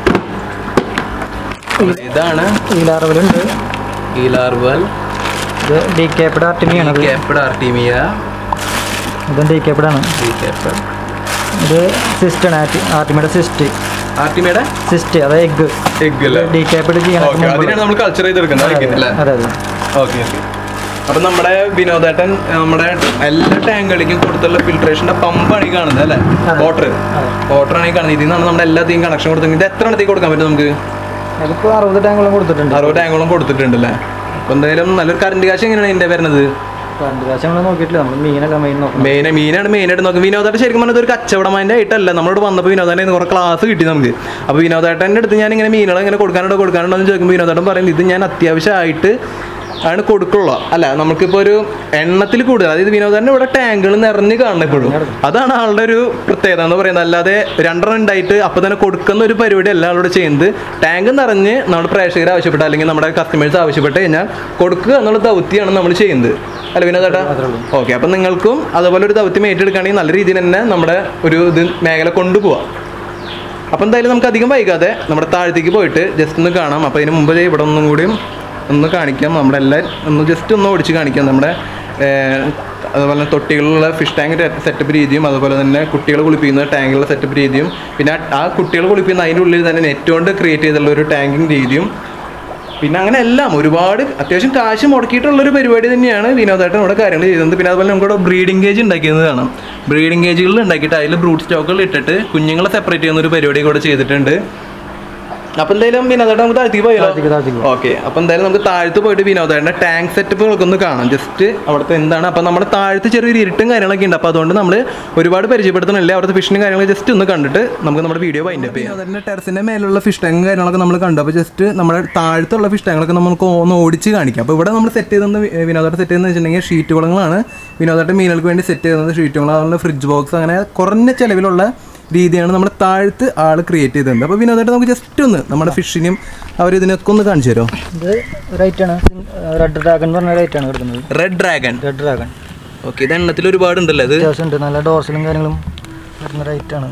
ഇതാണ് ഈലാറവലുണ്ട് ഈ ലാർവൽ ഇത് ഡീക്യാപ്പിഡ് ആർട്ടിമിയാണ് ഇത് ക്യാപ്പിഡ് ആർട്ടിമിയ ഇതും ഡീക്യാപ്പിഡാണ് ക്യാപ്പിഡ് ഇത് സിസ്റ്റാണ് ആർട്ടിമിയുടെ സിസ്റ്റ് ആർട്ടിമിയുടെ സിസ്റ്റ് അതായത് എഗ്ഗ് എഗ് അല്ലേ ഡീക്യാപ്പിഡ് ഓക്കെ ചെയ്യണം അതിനാണ് നമ്മൾ കൾച്ചർ ചെയ്തെടുക്കുന്നത് അല്ലേ അതെ അതെ ഓക്കെ ഓക്കെ അപ്പൊ നമ്മുടെ വിനോദേട്ടൻ നമ്മുടെ എല്ലാ ടാങ്കുകളിലേക്കും കൊടുത്തുള്ള ഫിൽട്രേഷന്റെ പമ്പാണ് ഈ കാണുന്നത് അല്ലേ വാട്ടർ വാട്ടർ ആണ് ഈ കാണുന്നത് ഇതിൽ നിന്നാണ് നമ്മുടെ എല്ലാத்தைയും കണക്ഷൻ കൊടുത്തെങ്കിൽ ഇത് എത്ര എണ്ണത്തേക്ക് കൊടുക്കാൻ പറ്റും നമുക്ക് അതിപ്പോൾ അറുപത് ടാങ്കോളം കൊടുത്തിട്ടുണ്ട് അറുപത് ടാങ്കോളം കൊടുത്തിട്ടുണ്ട് അല്ലേ അപ്പൊ എന്തായാലും നല്ലൊരു കറണ്ട് കാശ് എങ്ങനെയാണ് ഇതിന്റെ വരുന്നത് രണ്ട് പ്രാവശ്യം നമ്മൾ നോക്കിയിട്ടില്ല നമ്മൾ മീനൊക്കെ മെയിൻ നോക്കണം മെയിൻ മീനാണ് മെയിനായിട്ട് നോക്കുക വിനോദായിട്ട് ശരിക്കും പറഞ്ഞത് ഒരു കച്ചവടമാൻ്റെ ആയിട്ടല്ല നമ്മളോട് വന്നപ്പോൾ വിനോദാൻ്റെ കുറേ ക്ലാസ് കിട്ടി നമുക്ക് അപ്പോൾ വിനോദേട്ടൻ്റെ അടുത്ത് ഞാൻ ഇങ്ങനെ മീനുകൾ ഇങ്ങനെ കൊടുക്കാനുണ്ടോ കൊടുക്കാനുണ്ടോ എന്ന് ചോദിക്കുമ്പോൾ വിനോദേട്ടൻ പറയുന്നത് ഇത് ഞാൻ അത്യാവശ്യമായിട്ട് ആണ് കൊടുക്കുള്ളൂ അല്ല നമുക്കിപ്പോൾ ഒരു എണ്ണത്തിൽ കൂടുതൽ അതായത് വിനോദന്റെ ഇവിടെ ടാങ്കുകൾ നിറഞ്ഞ് കാണണം ഇപ്പോഴും അതാണ് ആളുടെ ഒരു പ്രത്യേകത എന്ന് പറയുന്നത് അല്ലാതെ രണ്ടെണ്ണം ഉണ്ടായിട്ട് അപ്പോൾ തന്നെ കൊടുക്കുന്ന ഒരു പരിപാടി അല്ല ആളോട് ചെയ്യുന്നത് ടാങ്ക് നിറഞ്ഞ് നമ്മുടെ പ്രേക്ഷകർ ആവശ്യപ്പെട്ട അല്ലെങ്കിൽ നമ്മുടെ കസ്റ്റമേഴ്സ് ആവശ്യപ്പെട്ട് കഴിഞ്ഞാൽ കൊടുക്കുക എന്നുള്ള ദൗത്യമാണ് നമ്മൾ ചെയ്യുന്നത് അല്ല വിനോദേട്ടാ ഓക്കെ അപ്പം നിങ്ങൾക്കും അതുപോലെ ഒരു ദൗത്യം ഏറ്റെടുക്കുകയാണെങ്കിൽ നല്ല രീതിയിൽ തന്നെ നമ്മുടെ ഒരു ഇത് മേഖല കൊണ്ടുപോവാം അപ്പം എന്തായാലും നമുക്ക് അധികം വൈകാതെ നമ്മുടെ താഴത്തേക്ക് പോയിട്ട് ജസ്റ്റ് ഒന്ന് കാണാം അപ്പോൾ അതിന് മുമ്പ് ദേ ഇവിടെ ഒന്നും കൂടിയും ഒന്ന് കാണിക്കാം നമ്മുടെ എല്ലാവരും ഒന്ന് ജസ്റ്റ് ഒന്ന് ഓടിച്ച് കാണിക്കാം നമ്മുടെ ഏർ, അതുപോലെ തന്നെ തൊട്ടികളിലുള്ള ഫിഷ് ടാങ്ക് സെറ്റപ്പ് രീതിയും അതുപോലെ തന്നെ കുട്ടികൾ കുളിപ്പിക്കുന്ന ടാങ്കിലുള്ള സെറ്റപ്പ് രീതിയും പിന്നെ ആ- ആ കുട്ടികൾ കുളിപ്പിക്കുന്ന അതിൻ്റെ ഉള്ളിൽ തന്നെ നെറ്റ് കൊണ്ട് ക്രിയേറ്റ് ചെയ്തിട്ടുള്ള ഒരു ടാങ്കിങ് രീതിയും പിന്നെ അങ്ങനെ എല്ലാം ഒരുപാട് അത്യാവശ്യം കാശ് മുടക്കിയിട്ടുള്ളൊരു പരിപാടി തന്നെയാണ് വിനോദേട്ടൻ ഇവിടെ കാര്യങ്ങൾ ചെയ്യുന്നത് പിന്നെ അതുപോലെ നമുക്കിവിടെ ബ്രീഡിംഗ് കേജ് ഉണ്ടാക്കിയത് കാണാം ബ്രീഡിംഗ് കേജുകൾ ഉണ്ടാക്കിയിട്ട് അതിൽ ബ്രൂട്ട് സ്റ്റോക്കുകൾ ഇട്ടിട്ട് കുഞ്ഞുങ്ങളെ സെപ്പറേറ്റ് ചെയ്യുന്ന ഒരു പരിപാടി കൂടെ ചെയ്തിട്ടുണ്ട് അപ്പം എന്തായാലും വിനോദേട്ടൻ നമുക്ക് താഴ്ത്തി പോയാലോ താഴത്തേക്ക് താഴത്തേക്ക് പോകാം. ഓക്കെ അപ്പം എന്തായാലും നമുക്ക് താഴത്ത് പോയിട്ട് വിനോദേട്ടൻ്റെ ടാങ്ക് സെറ്റപ്പുകളൊക്കെ ഒന്ന് കാണാം ജസ്റ്റ് അവിടുത്തെ എന്താണ് അപ്പം നമ്മുടെ താഴത്ത് ചെറിയൊരു ഇരുട്ടും കാര്യങ്ങളൊക്കെ ഉണ്ട് അപ്പോൾ അതുകൊണ്ട് നമ്മൾ ഒരുപാട് പരിചയപ്പെടുത്തണില്ല അവിടുത്തെ ഫിഷിനും കാര്യങ്ങൾ ജസ്റ്റ് ഒന്ന് കണ്ടിട്ട് നമുക്ക് നമ്മുടെ വീഡിയോ വൈൻഡ് അപ്പ് ചെയ്യാം അതിൻ്റെ ടെറസിൻ്റെ മേലുള്ള ഫിഷ് ടാങ്ക് കാര്യങ്ങളൊക്കെ നമ്മൾ കണ്ടു അപ്പോൾ ജസ്റ്റ് നമ്മുടെ താഴത്തുള്ള ഫിഷ് ടാങ്കളൊക്കെ നമുക്ക് ഒന്ന് ഓടിച്ച് കാണിക്കാം അപ്പോൾ ഇവിടെ നമ്മൾ സെറ്റ് ചെയ്തെന്ന് വിനോദത്തെ സെറ്റ് ചെയ്തെന്ന് വെച്ചിട്ടുണ്ടെങ്കിൽ ഷീറ്റ് കുളങ്ങളാണ് വിനോദത്തെ മീനുകൾക്ക് വേണ്ടി സെറ്റ് ചെയ്യുന്നത് ഷീറ്റ് കുളങ്ങൾ അതുപോലെ ഫ്രിഡ്ജ് ബോക്സ് അങ്ങനെ കുറഞ്ഞ ചിലവിലുള്ള രീതിയാണ് നമ്മുടെ താഴത്ത് ആൾ ക്രിയേറ്റ് ചെയ്തിട്ടുണ്ട് അപ്പോൾ വിനോദമായിട്ട് നമുക്ക് ജസ്റ്റ് ഒന്ന് നമ്മുടെ ഫിഷിനും അവർ ഇതിനൊക്കെ ഒന്ന് കാണിച്ചു തരുമോ ഇത് റൈറ്റാണ് റെഡ് ഡ്രാഗൺ എന്ന് പറഞ്ഞ റൈറ്റാണ് കിടക്കുന്നത് red dragon red dragon okay ഇത് എണ്ണത്തിൽ ഒരുപാട് ഉണ്ടല്ലോ ഇത് അത്യാവശ്യം ഉണ്ട് നല്ല ഡോർസലും കാര്യങ്ങളും വരുന്ന റൈറ്റാണ്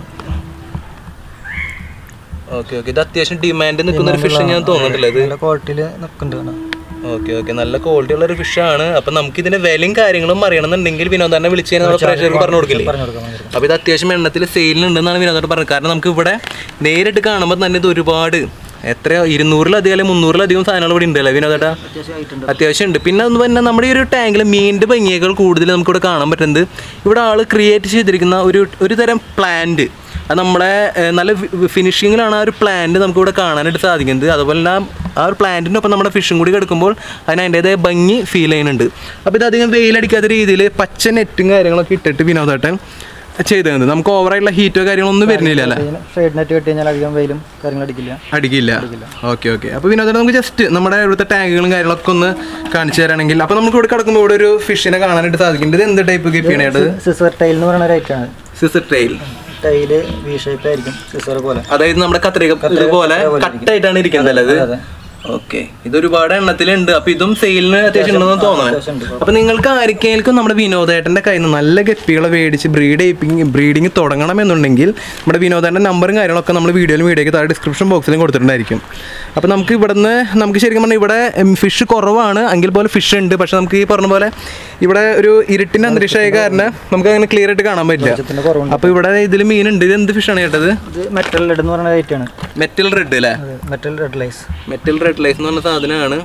ഓക്കെ ഓക്കെ ഇത് അത്യാവശ്യം ഡിമാൻഡ് നിൽക്കുന്ന ഒരു ഫിഷ് ഞാൻ തോന്നുന്നുണ്ടല്ലോ ഇത് നല്ല ക്വാളിറ്റിയിൽ നിൽക്കുന്നുണ്ട് കാണാം ഓക്കെ ഓക്കെ നല്ല ക്വാളിറ്റി ഉള്ള ഒരു ഫിഷാണ് അപ്പൊ നമുക്ക് ഇതിന്റെ വിലയും കാര്യങ്ങളും അറിയണമെന്നുണ്ടെങ്കിൽ വിനോദ് തന്നെ വിളിച്ച് കഴിഞ്ഞാൽ നമ്മുടെ പ്രേക്ഷകർക്ക് പറഞ്ഞു കൊടുക്കില്ലേ പറഞ്ഞു കൊടുക്കാൻ വേണ്ടി അപ്പോൾ ഇത് അത്യാവശ്യം എണ്ണത്തിൽ സെയിലിനുണ്ടെന്നാണ് വിനോദോട് പറഞ്ഞത് കാരണം നമുക്ക് ഇവിടെ നേരിട്ട് കാണുമ്പോൾ തന്നെ ഇത് ഒരുപാട് എത്ര ഇരുന്നൂറിലധികം അല്ലെങ്കിൽ മുന്നൂറിലധികം സാധനങ്ങൾ ഇവിടെ ഉണ്ടല്ലേ വിനോദേട്ടാ അത്യാവശ്യം ആയിട്ടുണ്ട് അത്യാവശ്യം ഉണ്ട് പിന്നെ അതൊന്നും തന്നെ നമ്മുടെ ഈ ഒരു ടാങ്കിൽ മീനിൻ്റെ ഭംഗിയേക്കാൾ കൂടുതൽ നമുക്കിവിടെ കാണാൻ പറ്റുന്നത് ഇവിടെ ആൾ ക്രിയേറ്റ് ചെയ്തിരിക്കുന്ന ഒരു ഒരു തരം പ്ലാന്റ് അത് നമ്മളെ ഏഹ്, നല്ല ഫിനിഷിങ്ങിലാണ് ആ ഒരു പ്ലാന്റ് നമുക്കിവിടെ കാണാനായിട്ട് സാധിക്കുന്നത് അതുപോലെ തന്നെ ആ- ആ ഒരു പ്ലാന്റിനൊപ്പം നമ്മുടെ ഫിഷും കൂടി കിടക്കുമ്പോൾ അതിന് അതിൻ്റെതായ ഭംഗി ഫീൽ ചെയ്യുന്നുണ്ട് അപ്പോൾ ഇത് അധികം വെയിലടിക്കാത്ത രീതിയിൽ പച്ച നെറ്റും കാര്യങ്ങളൊക്കെ ഇട്ടിട്ട് വിനോദേട്ടൻ ചെയ്ത് തന്നത് നമുക്ക് ഓവറായിട്ടുള്ള ഹീറ്റോ കാര്യങ്ങളൊന്നും വരുന്നില്ല അല്ലേ ഷെയ്ഡ് നെറ്റ് കെട്ടി കഴിഞ്ഞാൽ അധികം വെയിലും കാര്യങ്ങളും അടിക്കില്ല അടിക്കില്ല ഓക്കെ ഓക്കെ അപ്പോൾ വിനോദം നമുക്ക് ജസ്റ്റ് നമ്മുടെ ഇവിടുത്തെ ടാങ്കുകളും കാര്യങ്ങളൊക്കെ ഒന്ന് കാണിച്ചു തരാണെങ്കിൽ അപ്പോൾ നമുക്ക് ഇവിടെ കിടക്കുമ്പോൾ ഇവിടെ ഒരു ഫിഷിനെ കാണാനായിട്ട് സാധിക്കുന്നുണ്ട് ഇത് എന്ത് ടൈപ്പ് ഗപ്പിയാണ് ഇത് സിസർ ടൈൽ എന്ന് പറയുന്ന റൈറ്റാണ് scissor trail tail V shape ആയിരിക്കും സിസർ പോലെ അതായത് നമ്മുടെ കത്രിക പോലെ കട്ടായിട്ടാണ് ഇരിക്കുന്നത് അല്ലേ ഇത് അതെ. ഓക്കെ ഇത് ഒരുപാട് എണ്ണത്തിലുണ്ട് അപ്പൊ ഇതും സെയിലിന് അത്യാവശ്യം ഉണ്ടെന്ന് തോന്നുന്നു അത്യാവശ്യം ഉണ്ട്. അപ്പൊ നിങ്ങൾക്ക് ആർക്കെങ്കിലും നമ്മുടെ വിനോദേട്ടന്റെ കയ്യിൽ നിന്ന് നല്ല ഗപ്പികളെ മേടിച്ച് ബ്രീഡ് ബ്രീഡിങ് തുടങ്ങണമെന്നുണ്ടെങ്കിൽ നമ്മുടെ വിനോദേട്ടൻ്റെ നമ്പറും കാര്യങ്ങളൊക്കെ നമ്മൾ വീഡിയോയിലും വീഡിയോയ്ക്ക് താഴെ ഡിസ്ക്രിപ്ഷൻ ബോക്സിലും കൊടുത്തിട്ടുണ്ടായിരിക്കും അപ്പോൾ നമുക്ക് ഇവിടുന്ന് നമുക്ക് ശരിക്കും പറഞ്ഞാൽ ഇവിടെ ഫിഷ് കുറവാണ് എങ്കിൽ പോലെ ഫിഷ് ഉണ്ട് പക്ഷെ നമുക്ക് ഈ പറഞ്ഞ പോലെ ഇവിടെ ഒരു ഇരുട്ടിൻ്റെ അന്തരീക്ഷമായ കാരണം നമുക്ക് അങ്ങനെ ക്ലിയർ ആയിട്ട് കാണാൻ പറ്റില്ല വെളിച്ചത്തിന്റെ കുറവുണ്ട് അപ്പോൾ ഇവിടെ ഇതിൽ മീനുണ്ട് ഇത് എന്ത് ഫിഷാണ് കേട്ടത് ഇത് മെറ്റൽ റെഡ് എന്ന് പറയുന്ന റൈറ്റാണ് മെറ്റൽ റെഡ് അല്ലേ അതെ metal red lace metal red lace എന്ന് പറഞ്ഞ സാധനമാണ്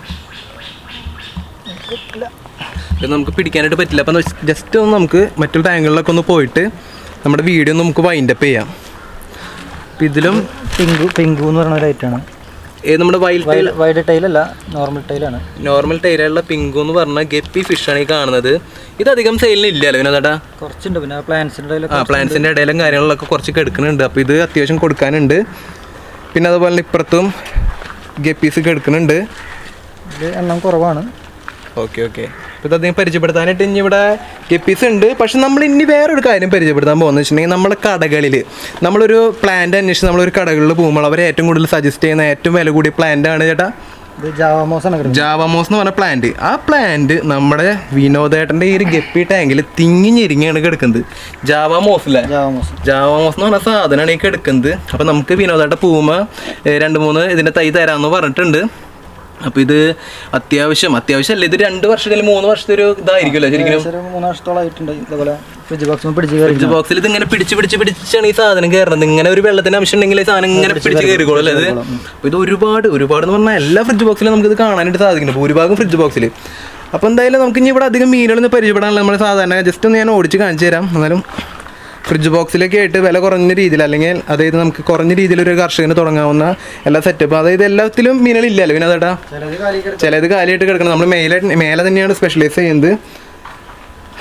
ഇത് നമുക്ക് പിടിക്കാനായിട്ട് പറ്റില്ല അപ്പം ജസ്റ്റ് ഒന്ന് നമുക്ക് മറ്റൊരു ടാങ്കുകളിലൊക്കെ ഒന്ന് പോയിട്ട് നമ്മുടെ വീഡിയോ ഒന്ന് നമുക്ക് വൈൻഡപ്പ് ചെയ്യാം അപ്പം ഇതിലും പിങ്കു പിങ്കു എന്ന് പറയുന്ന റൈറ്റാണ് ഏത് നമ്മുടെ വൈൽഡ് ടൈൽ വൈഡ് ടൈലല്ല നോർമൽ ടൈലാണ് നോർമൽ ടൈലുള്ള പിങ്കു എന്ന് പറഞ്ഞ ഗപ്പി ഫിഷാണ് ഈ കാണുന്നത് ഇത് അധികം സെയിലിന് ഇല്ല അല്ലേ വിനോദേട്ടാ കുറച്ചുണ്ട് പിന്നെ പ്ലാന്റ്സിൻ്റെ ടൈലൊക്കെ ആ പ്ലാന്റ്സിൻ്റെ ഇടയിലും കാര്യങ്ങളിലൊക്കെ കുറച്ച് കെടുക്കുന്നുണ്ട് അപ്പോൾ ഇത് അത്യാവശ്യം കൊടുക്കാനുണ്ട് പിന്നെ അതുപോലെ തന്നെ ഇപ്പുറത്തും ഗപ്പീസ് കെടുക്കുന്നുണ്ട് ഇതിൽ എണ്ണം കുറവാണ് ഓക്കെ ഓക്കെ അപ്പോൾ ഇതധികം പരിചയപ്പെടുത്താനായിട്ട് ഇനി ഇവിടെ ഗപ്പീസ് ഉണ്ട് പക്ഷെ നമ്മൾ ഇനി വേറൊരു കാര്യം പരിചയപ്പെടുത്താൻ പോകുന്നത് വെച്ചിട്ടുണ്ടെങ്കിൽ നമ്മുടെ കടകളിൽ നമ്മളൊരു പ്ലാന്റ് അന്വേഷിച്ച് നമ്മളൊരു കടകളിൽ പോകുമ്പോൾ അവർ ഏറ്റവും കൂടുതൽ സജസ്റ്റ് ചെയ്യുന്ന ഏറ്റവും വില കൂടിയ പ്ലാന്റ് ആണ് ചേട്ടാ ഇത് ജാവാമോസ് ആണ് കിടക്കുന്നത് ജാവാമോസ് എന്ന് പറഞ്ഞ പ്ലാന്റ് ആ പ്ലാന്റ് നമ്മുടെ വിനോദേട്ടൻ്റെ ഈ ഒരു ഗപ്പി ടാങ്കിൽ തിങ്ങിഞ്ഞിരിങ്ങാണ് കിടക്കുന്നത് ജാവാമോസിലെ ജാവാമോസ് ജാവാമോസ് എന്ന് പറഞ്ഞ സാധനമാണ് ഈ കിടക്കുന്നത് അപ്പോൾ നമുക്ക് വിനോദേട്ട പൂമ രണ്ട് മൂന്ന് ഇതിൻ്റെ തൈ തരാമെന്ന് പറഞ്ഞിട്ടുണ്ട് അപ്പോൾ ഇത് അത്യാവശ്യം അത്യാവശ്യം അല്ല ഇത് രണ്ട് വർഷത്തെ അല്ലെങ്കിൽ മൂന്ന് വർഷത്തെ ഒരു ഇതായിരിക്കുമല്ലോ ശരിക്കും ഏകദേശം ഒരു മൂന്ന് വർഷത്തോളം ആയിട്ടുണ്ട് ഇതേപോലെ ഫ്രിഡ്ജ് ബോക്സ് പിടിച്ച് കയറി ഫ്രിഡ്ജ് ബോക്സിൽ ഇത് ഇങ്ങനെ പിടിച്ച് പിടിച്ച് പിടിച്ചാണ് ഈ സാധനം കയറുന്നത് ഇങ്ങനെ ഒരു വെള്ളത്തിന് ആവശ്യം ഉണ്ടെങ്കിൽ ഈ സാധനം ഇങ്ങനെ പിടിച്ച് കയറിക്കോളും അല്ലേ ഇത് അപ്പോൾ ഇത് ഒരുപാട് ഒരുപാട് എന്ന് പറഞ്ഞാൽ എല്ലാ ഫ്രിഡ്ജ് ബോക്സിലും നമുക്ക് ഇത് കാണാനായിട്ട് സാധിക്കുന്നുണ്ട് ഭൂരിഭാഗം ഫ്രിഡ്ജ് ബോക്സിൽ അപ്പോൾ എന്തായാലും നമുക്ക് ഇനി ഇവിടെ അധികം മീനുകളൊന്നും പരിചയപ്പെടാനുള്ള നമ്മൾ സാധാരണ ജസ്റ്റ് ഒന്ന് ഞാൻ ഓടിച്ച് കാണിച്ചു തരാം എന്നാലും ഫ്രിഡ്ജ് ബോക്സിലൊക്കെ ആയിട്ട് വില കുറഞ്ഞ രീതിയിൽ അല്ലെങ്കിൽ അതായത് നമുക്ക് കുറഞ്ഞ രീതിയിൽ ഒരു കർഷകന് തുടങ്ങാവുന്ന എല്ലാ സെറ്റപ്പ് അതായത് എല്ലാത്തിലും മീനുകളില്ലല്ലോ പിന്നെ അതേട്ടാ ചിലത് കാലി ചിലത് കാലിയായിട്ട് കിടക്കണം നമ്മൾ മേലെ മേലെ തന്നെയാണ് സ്പെഷ്യലൈസ് ചെയ്യുന്നത്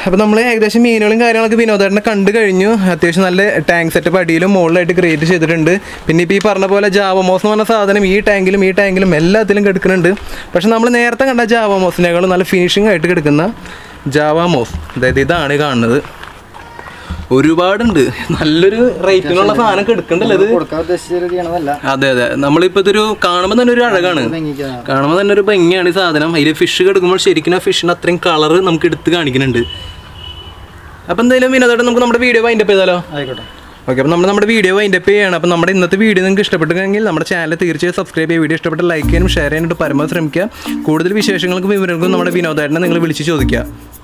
അപ്പോൾ നമ്മൾ ഏകദേശം മീനുകളും കാര്യങ്ങളൊക്കെ വിനോദേട്ടനെ കണ്ടു കഴിഞ്ഞു അത്യാവശ്യം നല്ല ടാങ്ക് സെറ്റപ്പ് അടിയിലും മുകളിലായിട്ട് ക്രിയേറ്റ് ചെയ്തിട്ടുണ്ട് പിന്നെ ഇപ്പോൾ ഈ പറഞ്ഞ പോലെ ജാവമോസ് എന്ന് പറഞ്ഞ സാധനം ഈ ടാങ്കിലും ഈ ടാങ്കിലും എല്ലാത്തിലും കിടക്കുന്നുണ്ട് പക്ഷെ നമ്മൾ നേരത്തെ കണ്ട ജാവമോസിനേക്കാളും നല്ല ഫിനിഷിംഗ് ആയിട്ട് കിടക്കുന്ന ജാവാമോസ് അതായത് ഇതാണ് ഈ കാണുന്നത് ഒരുപാടുണ്ട് നല്ലൊരു റേറ്റിനുള്ള സാധനം കിടക്കണ്ടല്ലോ ഇത് കൊടുക്കാൻ ഉദ്ദേശിച്ചൊരു ചെയ്യണതല്ല അതെ അതെ നമ്മളിപ്പോൾ ഇതൊരു കാണുമ്പോൾ തന്നെ ഒരു അഴകാണ് കാണുമ്പോൾ തന്നെ ഒരു ഭംഗിയാണ് ഈ സാധനം അതിൽ ഫിഷ് കിടക്കുമ്പോൾ ശരിക്കും ആ ഫിഷിന് അത്രയും കളർ നമുക്ക് എടുത്ത് കാണിക്കുന്നുണ്ട് അപ്പം എന്തായാലും വിനോദം നമുക്ക് നമ്മുടെ വീഡിയോ വൈൻഡപ്പ് ചെയ്താലോ ആയിക്കോട്ടെ ഓക്കെ അപ്പോൾ നമ്മൾ നമ്മുടെ വീഡിയോ വൈൻഡപ്പ് ചെയ്യാണ് അപ്പോൾ നമ്മുടെ ഇന്നത്തെ വീഡിയോ നിങ്ങൾക്ക് ഇഷ്ടപ്പെട്ടെങ്കിൽ നമ്മുടെ ചാനൽ തീർച്ചയായും സബ്സ്ക്രൈബ് ചെയ്യുക വീഡിയോ ഇഷ്ടപ്പെട്ട് ലൈക്ക് ചെയ്യാനും ഷെയർ ചെയ്യാനായിട്ട് പരമാവധി ശ്രമിക്കുക കൂടുതൽ വിശേഷങ്ങൾക്കും വിവരങ്ങൾക്കും നമ്മുടെ വിനോദായിട്ടിനെ നിങ്ങൾ വിളിച്ച് ചോദിക്കുക